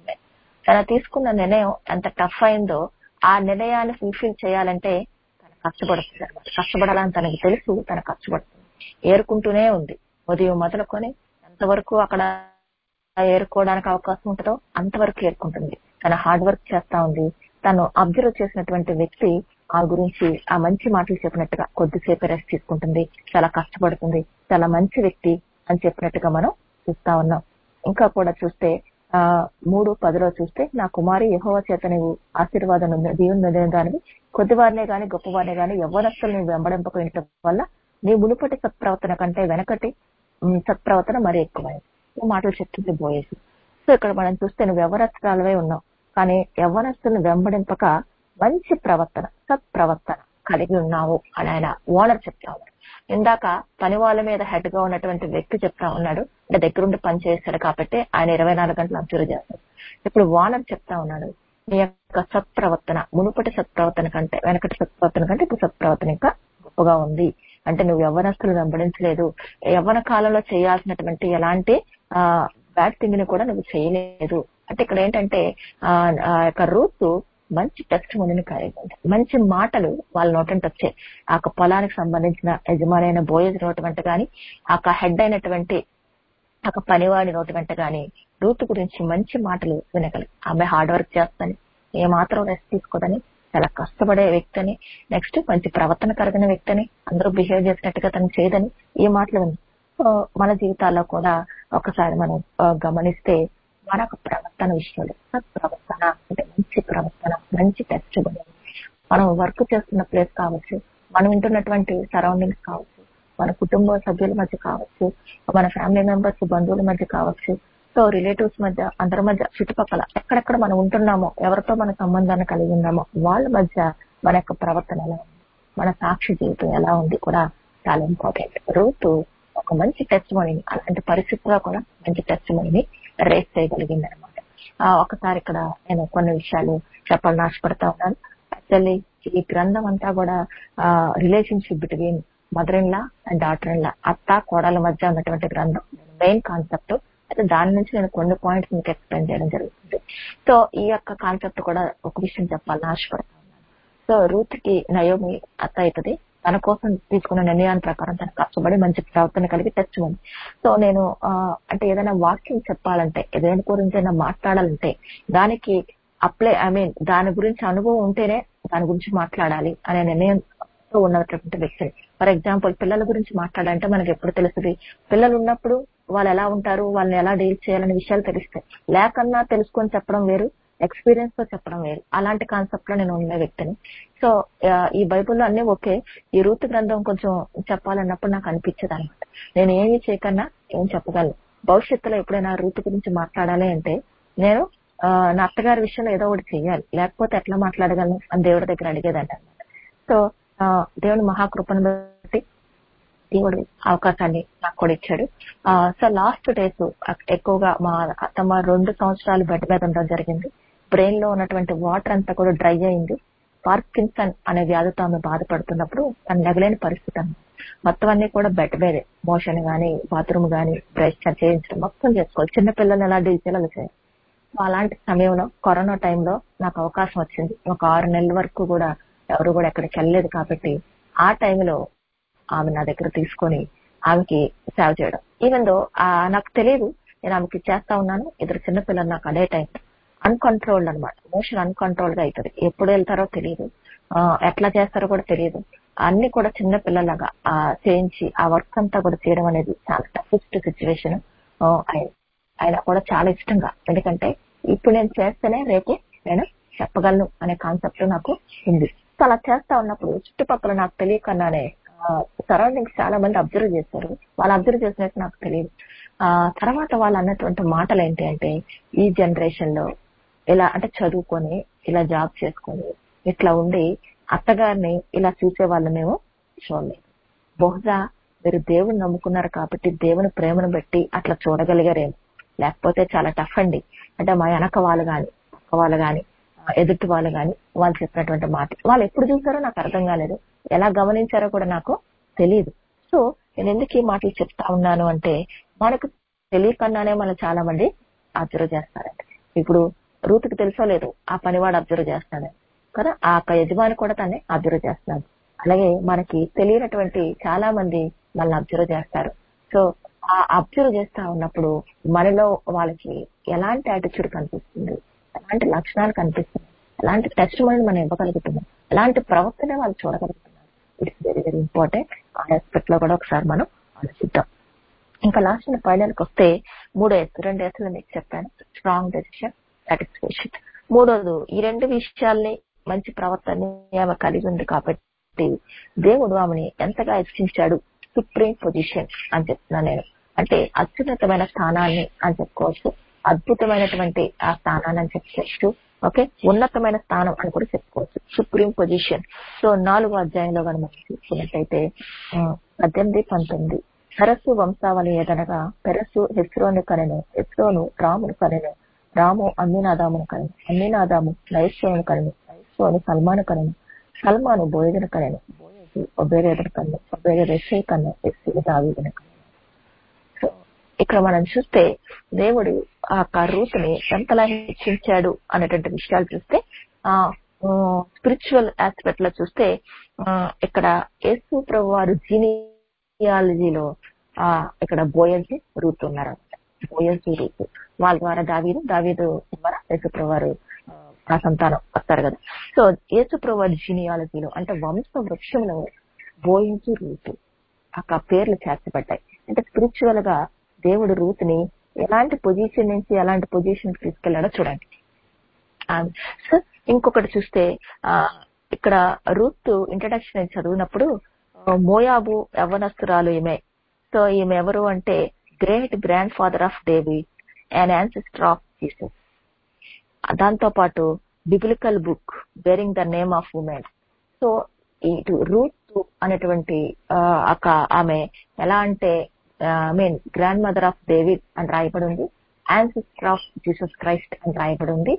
తన తీసుకున్న నిర్ణయం ఎంత టఫ్ అయిందో ఆ నిర్ణయాన్ని ఫుల్ఫిల్ చేయాలంటే తన కష్టపడుతుంది అనమాట కష్టపడాలని తనకు తెలుసు తన కష్టపడుతుంది ఏరుకుంటూనే ఉంది ఉదయం మొదలుకొని ఎంతవరకు అక్కడ ఏరుకోవడానికి అవకాశం ఉంటుందో అంతవరకు ఏరుకుంటుంది తన హార్డ్ వర్క్ చేస్తా ఉంది తను అబ్జర్వ్ చేసినటువంటి వ్యక్తి ఆ గురించి ఆ మంచి మాటలు చెప్పినట్టుగా కొద్దిసేపు రెస్ట్ తీసుకుంటుంది చాలా కష్టపడుతుంది చాలా మంచి వ్యక్తి అని చెప్పినట్టుగా మనం చూస్తా ఉన్నాం ఇంకా కూడా చూస్తే ఆ మూడు పదిలో చూస్తే నా కుమారి యహోవ చేత నీవు ఆశీర్వాదం దీవుని దానివి కొద్దివారినే గాని గొప్పవారినే గాని యవ్వనస్తులు నీవు వెంబడింపక ఉండటం వల్ల నీ మునుపటి సత్ప్రవర్తన కంటే వెనకటి ఉమ్, సత్ప్రవర్తన మరీ ఎక్కువైంది ఈ మాటలు చెప్తుంది బోయేసి సో ఇక్కడ మనం చూస్తే నువ్వు యవ్వనస్తురాలవే ఉన్నావు కానీ యవ్వనస్తులను వెంబడింపక మంచి ప్రవర్తన సత్ప్రవర్తన కలిగి ఉన్నావు అని ఆయన ఓనర్ చెప్తా ఉన్నాడు ఇందాక పని వాళ్ళ మీద హెడ్ గా ఉన్నటువంటి వ్యక్తి చెప్తా ఉన్నాడు అంటే దగ్గరుండి పని చేస్తాడు కాబట్టి ఆయన ఇరవై నాలుగు గంటలు అబ్జర్వ్ చేస్తాడు ఇప్పుడు ఓనర్ చెప్తా ఉన్నాడు నీ యొక్క సత్ప్రవర్తన మునుపటి సత్ప్రవర్తన కంటే వెనకటి సత్ప్రవర్తన కంటే ఇప్పుడు సత్ప్రవర్తన ఇంకా గొప్పగా ఉంది అంటే నువ్వు యవ్వనస్తులు వెంబడించలేదు యవ్వన కాలంలో చేయాల్సినటువంటి ఎలాంటి ఆ బ్యాడ్ థింగ్ ని కూడా నువ్వు చేయలేదు అంటే ఇక్కడ ఏంటంటే ఆ ఆ యొక్క రూత్ మంచి టెస్ట్ మనీని కలిగి ఉంది మంచి మాటలు వాళ్ళ నోటంటే వచ్చాయి ఆ యొక్క పొలానికి సంబంధించిన యజమాని అయిన బోయజ్ నోటి వెంట గాని ఆ యొక్క హెడ్ అయినటువంటి ఆ యొక్క పనివాడి నోటి వెంట గాని రూత్ గురించి మంచి మాటలు వినగలి ఆమె హార్డ్ వర్క్ చేస్తని ఏ మాత్రం రెస్ట్ తీసుకోదని చాలా కష్టపడే వ్యక్తిని నెక్స్ట్ మంచి ప్రవర్తన కలిగిన వ్యక్తిని అందరూ బిహేవ్ చేసినట్టుగా తను చేయదని ఈ మాటలు విని సో మన జీవితాల్లో కూడా ఒకసారి మనం ఆ, గమనిస్తే మన యొక్క ప్రవర్తన విషయంలో సత్ప్రవర్తన అంటే మంచి ప్రవర్తన మంచి టెస్ట్ మనం వర్క్ చేస్తున్న ప్లేస్ కావచ్చు మనం ఉంటున్నటువంటి సరౌండింగ్స్ కావచ్చు మన కుటుంబ సభ్యుల మధ్య కావచ్చు మన ఫ్యామిలీ మెంబర్స్ బంధువుల మధ్య కావచ్చు సో రిలేటివ్స్ మధ్య అందరి మధ్య చుట్టుపక్కల ఎక్కడెక్కడ మనం ఉంటున్నామో ఎవరితో మన సంబంధాన్ని కలిగి ఉన్నామో వాళ్ళ మధ్య మన యొక్క ప్రవర్తన ఎలా ఉంది మన సాక్షి జీవితం ఎలా ఉంది కూడా చాలా ఇంపార్టెంట్ రూతు ఒక మంచి టెస్ట్ మనీని అలాంటి పరిస్థితుల్లో కూడా మంచి టెస్ట్ మనీని రేస్ చేయగలిగింది అనమాట ఒకసారి ఇక్కడ నేను కొన్ని విషయాలు చెప్పాలని ఆశపడతా ఉన్నాను యాక్చువల్లీ ఈ గ్రంథం అంతా కూడా relationship between mother in law and daughter in law అత్త కోడల మధ్య ఉన్నటువంటి గ్రంథం మెయిన్ కాన్సెప్ట్ అయితే దాని నుంచి నేను కొన్ని పాయింట్స్ మీకు ఎక్స్ప్లెయిన్ చేయడం జరుగుతుంది సో ఈ యొక్క కాన్సెప్ట్ కూడా ఒక విషయం చెప్పాలని ఆశపడతా ఉన్నాను సో రూత్ కి నయోమి అత్త అవుతుంది తన కోసం తీసుకున్న నిర్ణయాన్ని ప్రకారం తన కష్టపడి మంచి ప్రవర్తన కలిగి తెచ్చుకుంది సో నేను ఆ, అంటే ఏదైనా వాక్యం చెప్పాలంటే ఏదైనా గురించి అయినా మాట్లాడాలంటే దానికి అప్లై ఐ మీన్ దాని గురించి అనుభవం ఉంటేనే దాని గురించి మాట్లాడాలి అనే నిర్ణయంతో ఉన్నటువంటి వ్యక్తిని ఫర్ ఎగ్జాంపుల్ పిల్లల గురించి మాట్లాడాలంటే మనకి ఎప్పుడు తెలుస్తుంది పిల్లలు ఉన్నప్పుడు వాళ్ళు ఎలా ఉంటారు వాళ్ళని ఎలా డీల్ చేయాలనే విషయాలు తెలుస్తాయి లేకన్నా తెలుసుకొని చెప్పడం వేరు ఎక్స్పీరియన్స్ తో చెప్పడం వేరు అలాంటి కాన్సెప్ట్ లో నేను ఉండే వ్యక్తిని సో ఆ, ఈ బైబుల్లో అన్ని ఓకే ఈ రూతు గ్రంథం కొంచెం చెప్పాలన్నప్పుడు నాకు అనిపించదు అనమాట నేను ఏమి చేయకన్నా ఏం చెప్పగలను భవిష్యత్తులో ఎప్పుడైనా రూతు గురించి మాట్లాడాలి అంటే నేను ఆ, నా అత్తగారి విషయంలో ఏదో ఒకటి చేయాలి లేకపోతే ఎట్లా మాట్లాడగలను అని దేవుడి దగ్గర అడిగేదంట అనమాట సో ఆ, దేవుని మహాకృపను బట్టి దేవుడు అవకాశాన్ని నాకు కూడా ఇచ్చాడు ఆ, సో లాస్ట్ డేస్ ఎక్కువగా మా అత్తమ్మ రెండు సంవత్సరాలు బెడ్ మీద ఉండడం జరిగింది బ్రెయిన్ లో ఉన్నటువంటి వాటర్ అంతా కూడా డ్రై అయింది పార్కిన్సన్ అనే వ్యాధితో ఆమె బాధపడుతున్నప్పుడు తను లెగలేని పరిస్థితి అన్నమాట మొత్తం అన్ని కూడా బెడ్ మీదే మోషన్ గానీ బాత్రూమ్ గానీ బ్రష్ చేయించడం మొత్తం చేసుకోవాలి చిన్న పిల్లల్ని ఎలా డీల్ చేయాలి అలా చేయాలి సో అలాంటి సమయంలో కరోనా టైంలో నాకు అవకాశం వచ్చింది ఒక ఆరు నెలల వరకు కూడా ఎవరు కూడా ఎక్కడికి వెళ్ళలేదు కాబట్టి ఆ టైంలో ఆమె నా దగ్గర తీసుకొని ఆమెకి సేవ చేయడం ఈవెన్ దో నాకు తెలియదు నేను ఆమెకి చేస్తా ఉన్నాను ఇద్దరు చిన్నపిల్లలు నాకు అదే టైం అన్కంట్రోల్డ్ అనమాట మోషన్ అన్కంట్రోల్డ్ గా అవుతుంది ఎప్పుడు వెళ్తారో తెలియదు ఆ, ఎట్లా చేస్తారో కూడా తెలియదు అన్ని కూడా చిన్న పిల్లలాగా ఆ, చేయించి ఆ వర్క్ అంతా కూడా చేయడం అనేది చాలా టఫెస్ట్ సిచ్యువేషన్ ఆయన కూడా చాలా ఇష్టంగా ఎందుకంటే ఇప్పుడు నేను చేస్తేనే రేపు నేను చెప్పగలను అనే కాన్సెప్ట్ నాకు ఉంది సో అలా చేస్తా ఉన్నప్పుడు చుట్టుపక్కల నాకు తెలియకుండానే సరౌండింగ్స్ చాలా మంది అబ్జర్వ్ చేశారు వాళ్ళు అబ్జర్వ్ చేసినట్టు నాకు తెలియదు ఆ తర్వాత వాళ్ళు అన్నటువంటి మాటలు ఏంటి అంటే ఈ జనరేషన్ లో ఇలా అంటే చదువుకొని ఇలా జాబ్ చేసుకొని ఇట్లా ఉండి అత్తగారిని ఇలా చూసే వాళ్ళు మేము చూడలేదు బహుశా మీరు దేవుని నమ్ముకున్నారు కాబట్టి దేవుని ప్రేమను బట్టి అట్లా చూడగలిగారేమో లేకపోతే చాలా టఫ్ అండి అంటే మా వెనక వాళ్ళు గాని పక్క వాళ్ళు గాని ఆ, ఎదుటి వాళ్ళు గాని వాళ్ళు చెప్పినటువంటి మాట వాళ్ళు ఎప్పుడు చూసారో నాకు అర్థం కాలేదు ఎలా గమనించారో కూడా నాకు తెలియదు సో నేను ఎందుకు ఈ మాటలు చెప్తా ఉన్నాను అంటే మనకు తెలియకుండానే మనం చాలా మంది అబ్జర్వ్ చేస్తారండి ఇప్పుడు రూత్కి తెలుసో లేదు ఆ పనివాడు అబ్జర్వ్ చేస్తాడు కదా ఆ యొక్క యజమాని కూడా తన్ని అబ్జర్వ్ చేస్తున్నాడు అలాగే మనకి తెలియనటువంటి చాలా మంది మనల్ని అబ్జర్వ్ చేస్తారు సో ఆ అబ్జర్వ్ చేస్తా ఉన్నప్పుడు మనలో వాళ్ళకి ఎలాంటి యాటిట్యూడ్ కనిపిస్తుంది ఎలాంటి లక్షణాలు కనిపిస్తుంది ఎలాంటి టెస్ట్ మనల్ని మనం ఇవ్వగలుగుతున్నాం ఎలాంటి ప్రవర్తన వాళ్ళు చూడగలుగుతున్నారు ఇట్స్ వెరీ వెరీ ఇంపార్టెంట్ ఆ ఆస్పెక్ట్ లో కూడా ఒకసారి మనం ఆలోచిద్దాం ఇంకా లాస్ట్ ఫైనల్ కి వస్తే మూడో ఎత్తు రెండు ఎత్తులు మీకు చెప్పాను స్ట్రాంగ్ డెసిషన్ సాటిస్ఫాక్షన్ మూడోది ఈ రెండు విషయాల్ని మంచి ప్రవర్తన ఆమె కలిగి ఉంది కాబట్టి దేవుడు ఆమెని ఎంతగా హెచ్చించాడు సుప్రీం పొజిషన్ అని చెప్తున్నాను నేను అంటే అత్యున్నతమైన స్థానాన్ని అని చెప్పుకోవచ్చు అద్భుతమైనటువంటి ఆ స్థానాన్ని అని చెప్పుకోవచ్చు ఓకే ఉన్నతమైన స్థానం అని కూడా చెప్పుకోవచ్చు సుప్రీం పొజిషన్ సో నాలుగో అధ్యాయంలో కనుక మనం చూసుకున్నట్టయితే ఆ, పద్దెనిమిది పంతొమ్మిది పెరసు వంశావళి ఏదనగా పెరసు హెస్రోను కనెను హెస్రోను రామును కనెను రాము అమ్మినాదామును కనెను అమ్మినాదాము నైశ్వరును కనెను నైశ్వరును సల్మాను కనెను సల్మాను బోయదును కనెను బోయదు ఒబేరేదును కన్ను ఒబేరేదు ఎస్ఐ కన్ను ఎస్ఐ దావీదును కనెను సో ఇక్కడ మనం చూస్తే దేవుడు ఆ యొక్క రూతుని ఎంతలా హెచ్చించాడు అనేటువంటి విషయాలు చూస్తే ఆ స్పిరిచువల్ ఆస్పెక్ట్ లో చూస్తే ఆ, ఇక్కడ యేసు ప్రభు వారు జీనియాలజీలో ఆ ఇక్కడ బోయల్సి రూత్ ఉన్నారు బోయల్సి రూత్ వాళ్ళ ద్వారా దావీదు దావీదు ద్వారా యేసు ప్రభు వారు ఆ, ఆ సంతానం వస్తారు కదా సో యేసు ప్రభు వారి జీనియాలజీలో అంటే వంశ వృక్షంలో బోయించి రూతు ఆ పేర్లు చేర్చబడ్డాయి అంటే స్పిరిచువల్ గా దేవుడు రూత్ ని ఎలాంటి పొజిషన్ నుంచి ఎలాంటి పొజిషన్ తీసుకెళ్లాడో చూడండి ఆ, సో ఇంకొకటి చూస్తే ఆ ఇక్కడ రూత్ ఇంట్రడక్షన్ చదివినప్పుడు ఆ, మోయాబు యవ్వనస్తురాలు ఈమె సో ఈమె ఎవరు అంటే great grand father of David and ancestor of Jesus దాంతో పాటు biblical book bearing the name of women so ఇటు రూత్ అనేటువంటి ఆ, అక్క ఆమె ఎలా అంటే I mean grand mother of David అని రాయబడి ఉంది యాన్సిస్టర్ ఆఫ్ జీసస్ క్రైస్ట్ అని రాయబడి ఉంది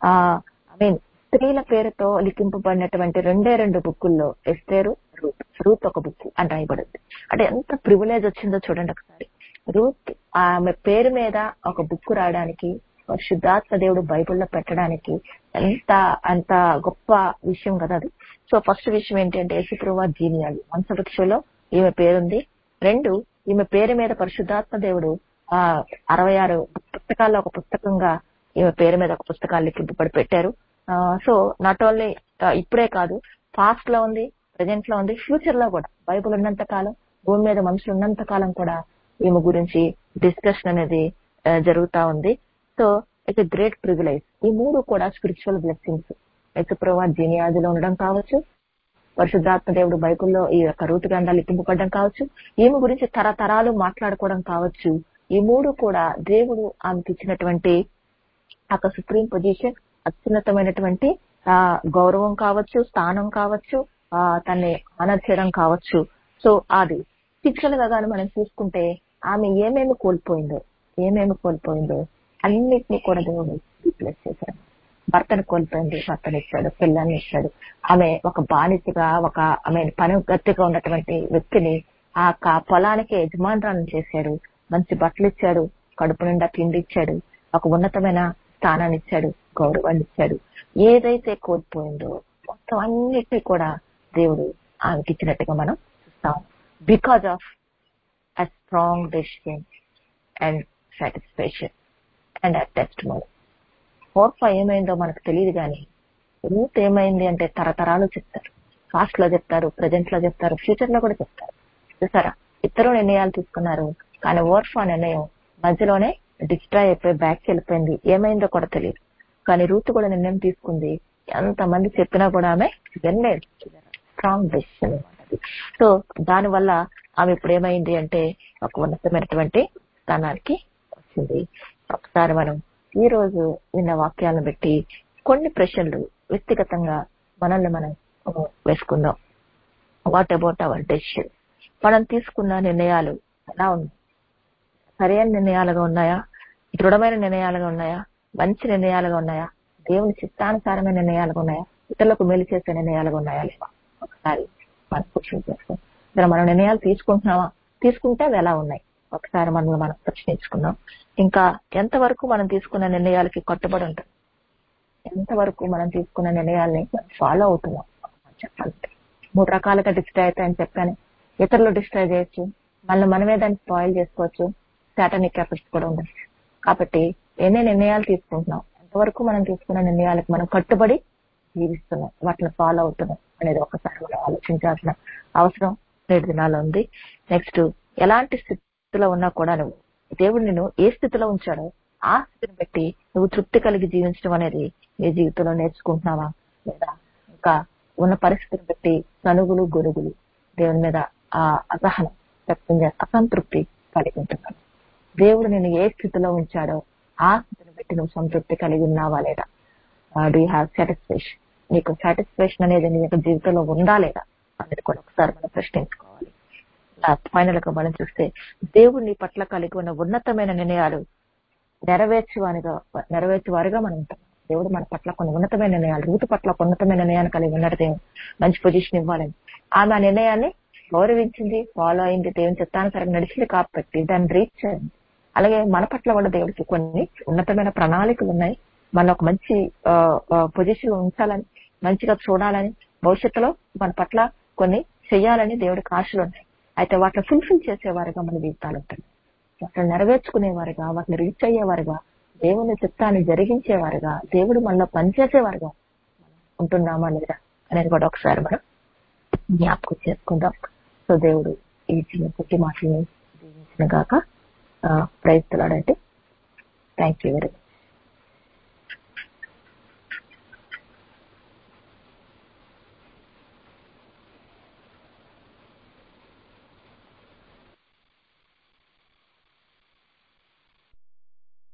ఐ మీన్ స్త్రీల పేరుతో లిఖింపబడినటువంటి రెండే రెండు బుక్కుల్లో ఎస్తేరు రూత్ రూత్ ఒక బుక్ అని రాయబడింది అంటే ఎంత ప్రివిలేజ్ వచ్చిందో చూడండి ఒకసారి రూత్ ఆమె పేరు మీద ఒక బుక్ రాయడానికి శుద్ధాత్మ దేవుడు బైబిల్లో పెట్టడానికి ఎంత అంత గొప్ప విషయం కదా అది సో ఫస్ట్ విషయం ఏంటంటే యేసుప్రభు జీనియాలి వంశవృక్షంలో ఈమె పేరుంది రెండు ఈమె పేరు మీద పరిశుద్ధాత్మ దేవుడు ఆ అరవై ఆరు పుస్తకాల్లో ఒక పుస్తకంగా ఈమె పేరు మీద ఒక పుస్తకాలు లిఖింపబడి పెట్టారు సో నాట్ ఓన్లీ ఇప్పుడే కాదు పాస్ట్ లో ఉంది ప్రజెంట్ లో ఉంది ఫ్యూచర్ లో కూడా బైబుల్ ఉన్నంత కాలం భూమి మీద మనుషులు ఉన్నంత కాలం కూడా ఈమె గురించి డిస్కషన్ అనేది ఆ, జరుగుతా ఉంది సో ఇట్స్ గ్రేట్ ప్రివిలైజ్ ఈ మూడు కూడా స్పిరిచువల్ బ్లెస్సింగ్స్ యశుప్రభా జీనియాదిలో ఉండడం కావచ్చు పరిశుద్ధాత్మ దేవుడు బైబుల్లో ఈ యొక్క రూతు గ్రంథాలు లిఖింపబడడం కావచ్చు ఈమె గురించి తరతరాలు మాట్లాడుకోవడం కావచ్చు ఈ మూడు కూడా దేవుడు ఆమెకి ఇచ్చినటువంటి ఒక సుప్రీం పొజిషన్ అత్యున్నతమైనటువంటి ఆ గౌరవం కావచ్చు స్థానం కావచ్చు ఆ తన్ని ఆనర్ చేయడం కావచ్చు సో అది ఫిజికల్ గా గాని మనం చూసుకుంటే ఆమె ఏమేమి కోల్పోయిందో ఏమేమి కోల్పోయిందో అన్నిటినీ కూడా దేవుడు రీప్లేస్ చేశారు భర్తను కోల్పోయింది భర్తను ఇచ్చాడు పిల్లల్ని ఇచ్చాడు ఆమె ఒక బానిసగా ఒక ఆమె పని గట్టిగా ఉన్నటువంటి వ్యక్తిని ఆ కా- పొలానికి యజమానురాలను చేశాడు మంచి బట్టలు ఇచ్చాడు కడుపు నిండా తిండి ఇచ్చాడు ఒక ఉన్నతమైన స్థానాన్ని ఇచ్చాడు గౌరవాన్ని ఇచ్చాడు ఏదైతే కోల్పోయిందో మొత్తం అన్నిటినీ కూడా దేవుడు ఆమెకి ఇచ్చినట్టుగా మనం చూస్తాం because of a strong decision and satisfaction and a testimony. ఫోర్ఫా ఏమైందో మనకు తెలియదు కానీ రూత్ ఏమైంది అంటే తరతరాలు చెప్తారు పాస్ట్ లో చెప్తారు ప్రజెంట్ లో చెప్తారు ఫ్యూచర్ లో కూడా చెప్తారు చూసారా ఇద్దరు నిర్ణయాలు తీసుకున్నారు కానీ ఓర్ఫా నిర్ణయం మధ్యలోనే డిస్ట్రాయ్ అయిపోయి బ్యాక్ వెళ్ళిపోయింది ఏమైందో కూడా తెలియదు కానీ రూత్ కూడా నిర్ణయం తీసుకుంది ఎంతమంది చెప్పినా కూడా ఆమె వినలేదు స్ట్రాంగ్ డెసిషన్ సో దాని వల్ల ఆమె ఇప్పుడు ఏమైంది అంటే ఒక ఉన్నతమైనటువంటి స్థానానికి వచ్చింది ఒకసారి మనం ఈ రోజు విన్న వాక్యాలను బట్టి కొన్ని ప్రశ్నలు వ్యక్తిగతంగా మనల్ని మనం ఆ, వేసుకుందాం వాట్ అబౌట్ అవర్ డెసిషన్ మనం తీసుకున్న నిర్ణయాలు ఎలా ఉన్నాయి సరైన నిర్ణయాలుగా ఉన్నాయా దృఢమైన నిర్ణయాలుగా ఉన్నాయా మంచి నిర్ణయాలుగా ఉన్నాయా దేవుని చిత్తానుసారమైన నిర్ణయాలుగా ఉన్నాయా ఇతరులకు మేలు చేసే నిర్ణయాలుగా ఉన్నాయా లేవా ఒకసారి మనం క్వశ్చన్ చేస్తాం ఇక్కడ మనం నిర్ణయాలు తీసుకుంటున్నామా తీసుకుంటే అవి ఎలా ఉన్నాయి ఒకసారి మనం మనం ప్రశ్నించుకుందాం ఇంకా ఎంతవరకు మనం తీసుకున్న నిర్ణయాలకి కట్టుబడి ఉంటాం ఎంతవరకు మనం తీసుకున్న నిర్ణయాల్ని ఫాలో అవుతున్నాం చెప్పాలంటే మూడు రకాలుగా డిస్ట్రాయ్ అవుతాయని చెప్పాను ఇతరులు డిస్ట్రాయ్ చేయొచ్చు మళ్ళీ మనమే దాన్ని స్పాయిల్ చేసుకోవచ్చు సాటనిక్ ఎఫెక్ట్స్ కూడా ఉండొచ్చు కాబట్టి ఎన్ని నిర్ణయాలు తీసుకుంటున్నాం ఎంతవరకు మనం తీసుకున్న నిర్ణయాలకు మనం కట్టుబడి జీవిస్తున్నాం వాటిని ఫాలో అవుతున్నాం అనేది ఒకసారి మనం ఆలోచించాల్సిన అవసరం నేటి దినాల్లో ఉంది నెక్స్ట్ ఎలాంటి స్థితిలో ఉన్నా కూడా నువ్వు దేవుడు నిన్ను ఏ స్థితిలో ఉంచాడో ఆ స్థితిని బట్టి నువ్వు తృప్తి కలిగి జీవించడం అనేది నీ జీవితంలో నేర్చుకుంటున్నావా లేదా ఇంకా ఉన్న పరిస్థితిని బట్టి సనుగులు గొరుగులు దేవుని మీద ఆ అసహనం వ్యక్తం చేస్తా అసంతృప్తి కలిగి ఉంటున్నాను దేవుడు నేను ఏ స్థితిలో ఉంచాడో ఆ స్థితిని బట్టి నువ్వు సంతృప్తి కలిగి ఉన్నావా లేదా డూ యూ హ్యావ్ సాటిస్ఫాక్షన్ నీకు సాటిస్ఫాక్షన్ అనేది నీ యొక్క జీవితంలో ఉందా లేదా అనేది కూడా ఒకసారి మనం ప్రశ్నించుకోవాలి లాస్ట్ ఫైనల్ గా మనం చూస్తే దేవుడు నీ పట్ల కలిగి ఉన్న ఉన్నతమైన నిర్ణయాలు నెరవేర్చువానిగా నెరవేర్చువారుగా మనం ఉంటాం దేవుడు మన పట్ల కొన్ని ఉన్నతమైన నిర్ణయాలు రూతు పట్ల ఒక ఉన్నతమైన నిర్ణయాన్ని కలిగి ఉన్నాడు దేవుడు మంచి పొజిషన్ ఇవ్వాలని ఆమె ఆ నిర్ణయాన్ని గౌరవించింది ఫాలో అయింది దేవుని చిత్తానుసారంగా నడిచింది కాబట్టి దాన్ని రీచ్ చేయండి అలాగే మన పట్ల కూడా దేవుడికి కొన్ని ఉన్నతమైన ప్రణాళికలు ఉన్నాయి మన ఒక మంచి పొజిషన్ లో ఉంచాలని మంచిగా చూడాలని భవిష్యత్తులో మన పట్ల కొన్ని చెయ్యాలని దేవుడికి ఆశలు ఉన్నాయి అయితే వాటిని ఫుల్ఫిల్ చేసేవారుగా మన జీవితాలు ఉంటాయి వాటిని నెరవేర్చుకునేవారుగా వాటిని రీచ్ అయ్యేవారుగా దేవుని చిత్తాన్ని జరిగించేవారుగా దేవుడు మనలో పనిచేసేవారుగా ఉంటున్నామా లేదా అనేది కూడా ఒకసారి మనం జ్ఞాపకం చేసుకుందాం సో దేవుడు ఈ చిన్న పుట్టి మాటల్ని దీవించిన గాక ప్రయత్నాలంటే థ్యాంక్ యూ వెరీ మచ్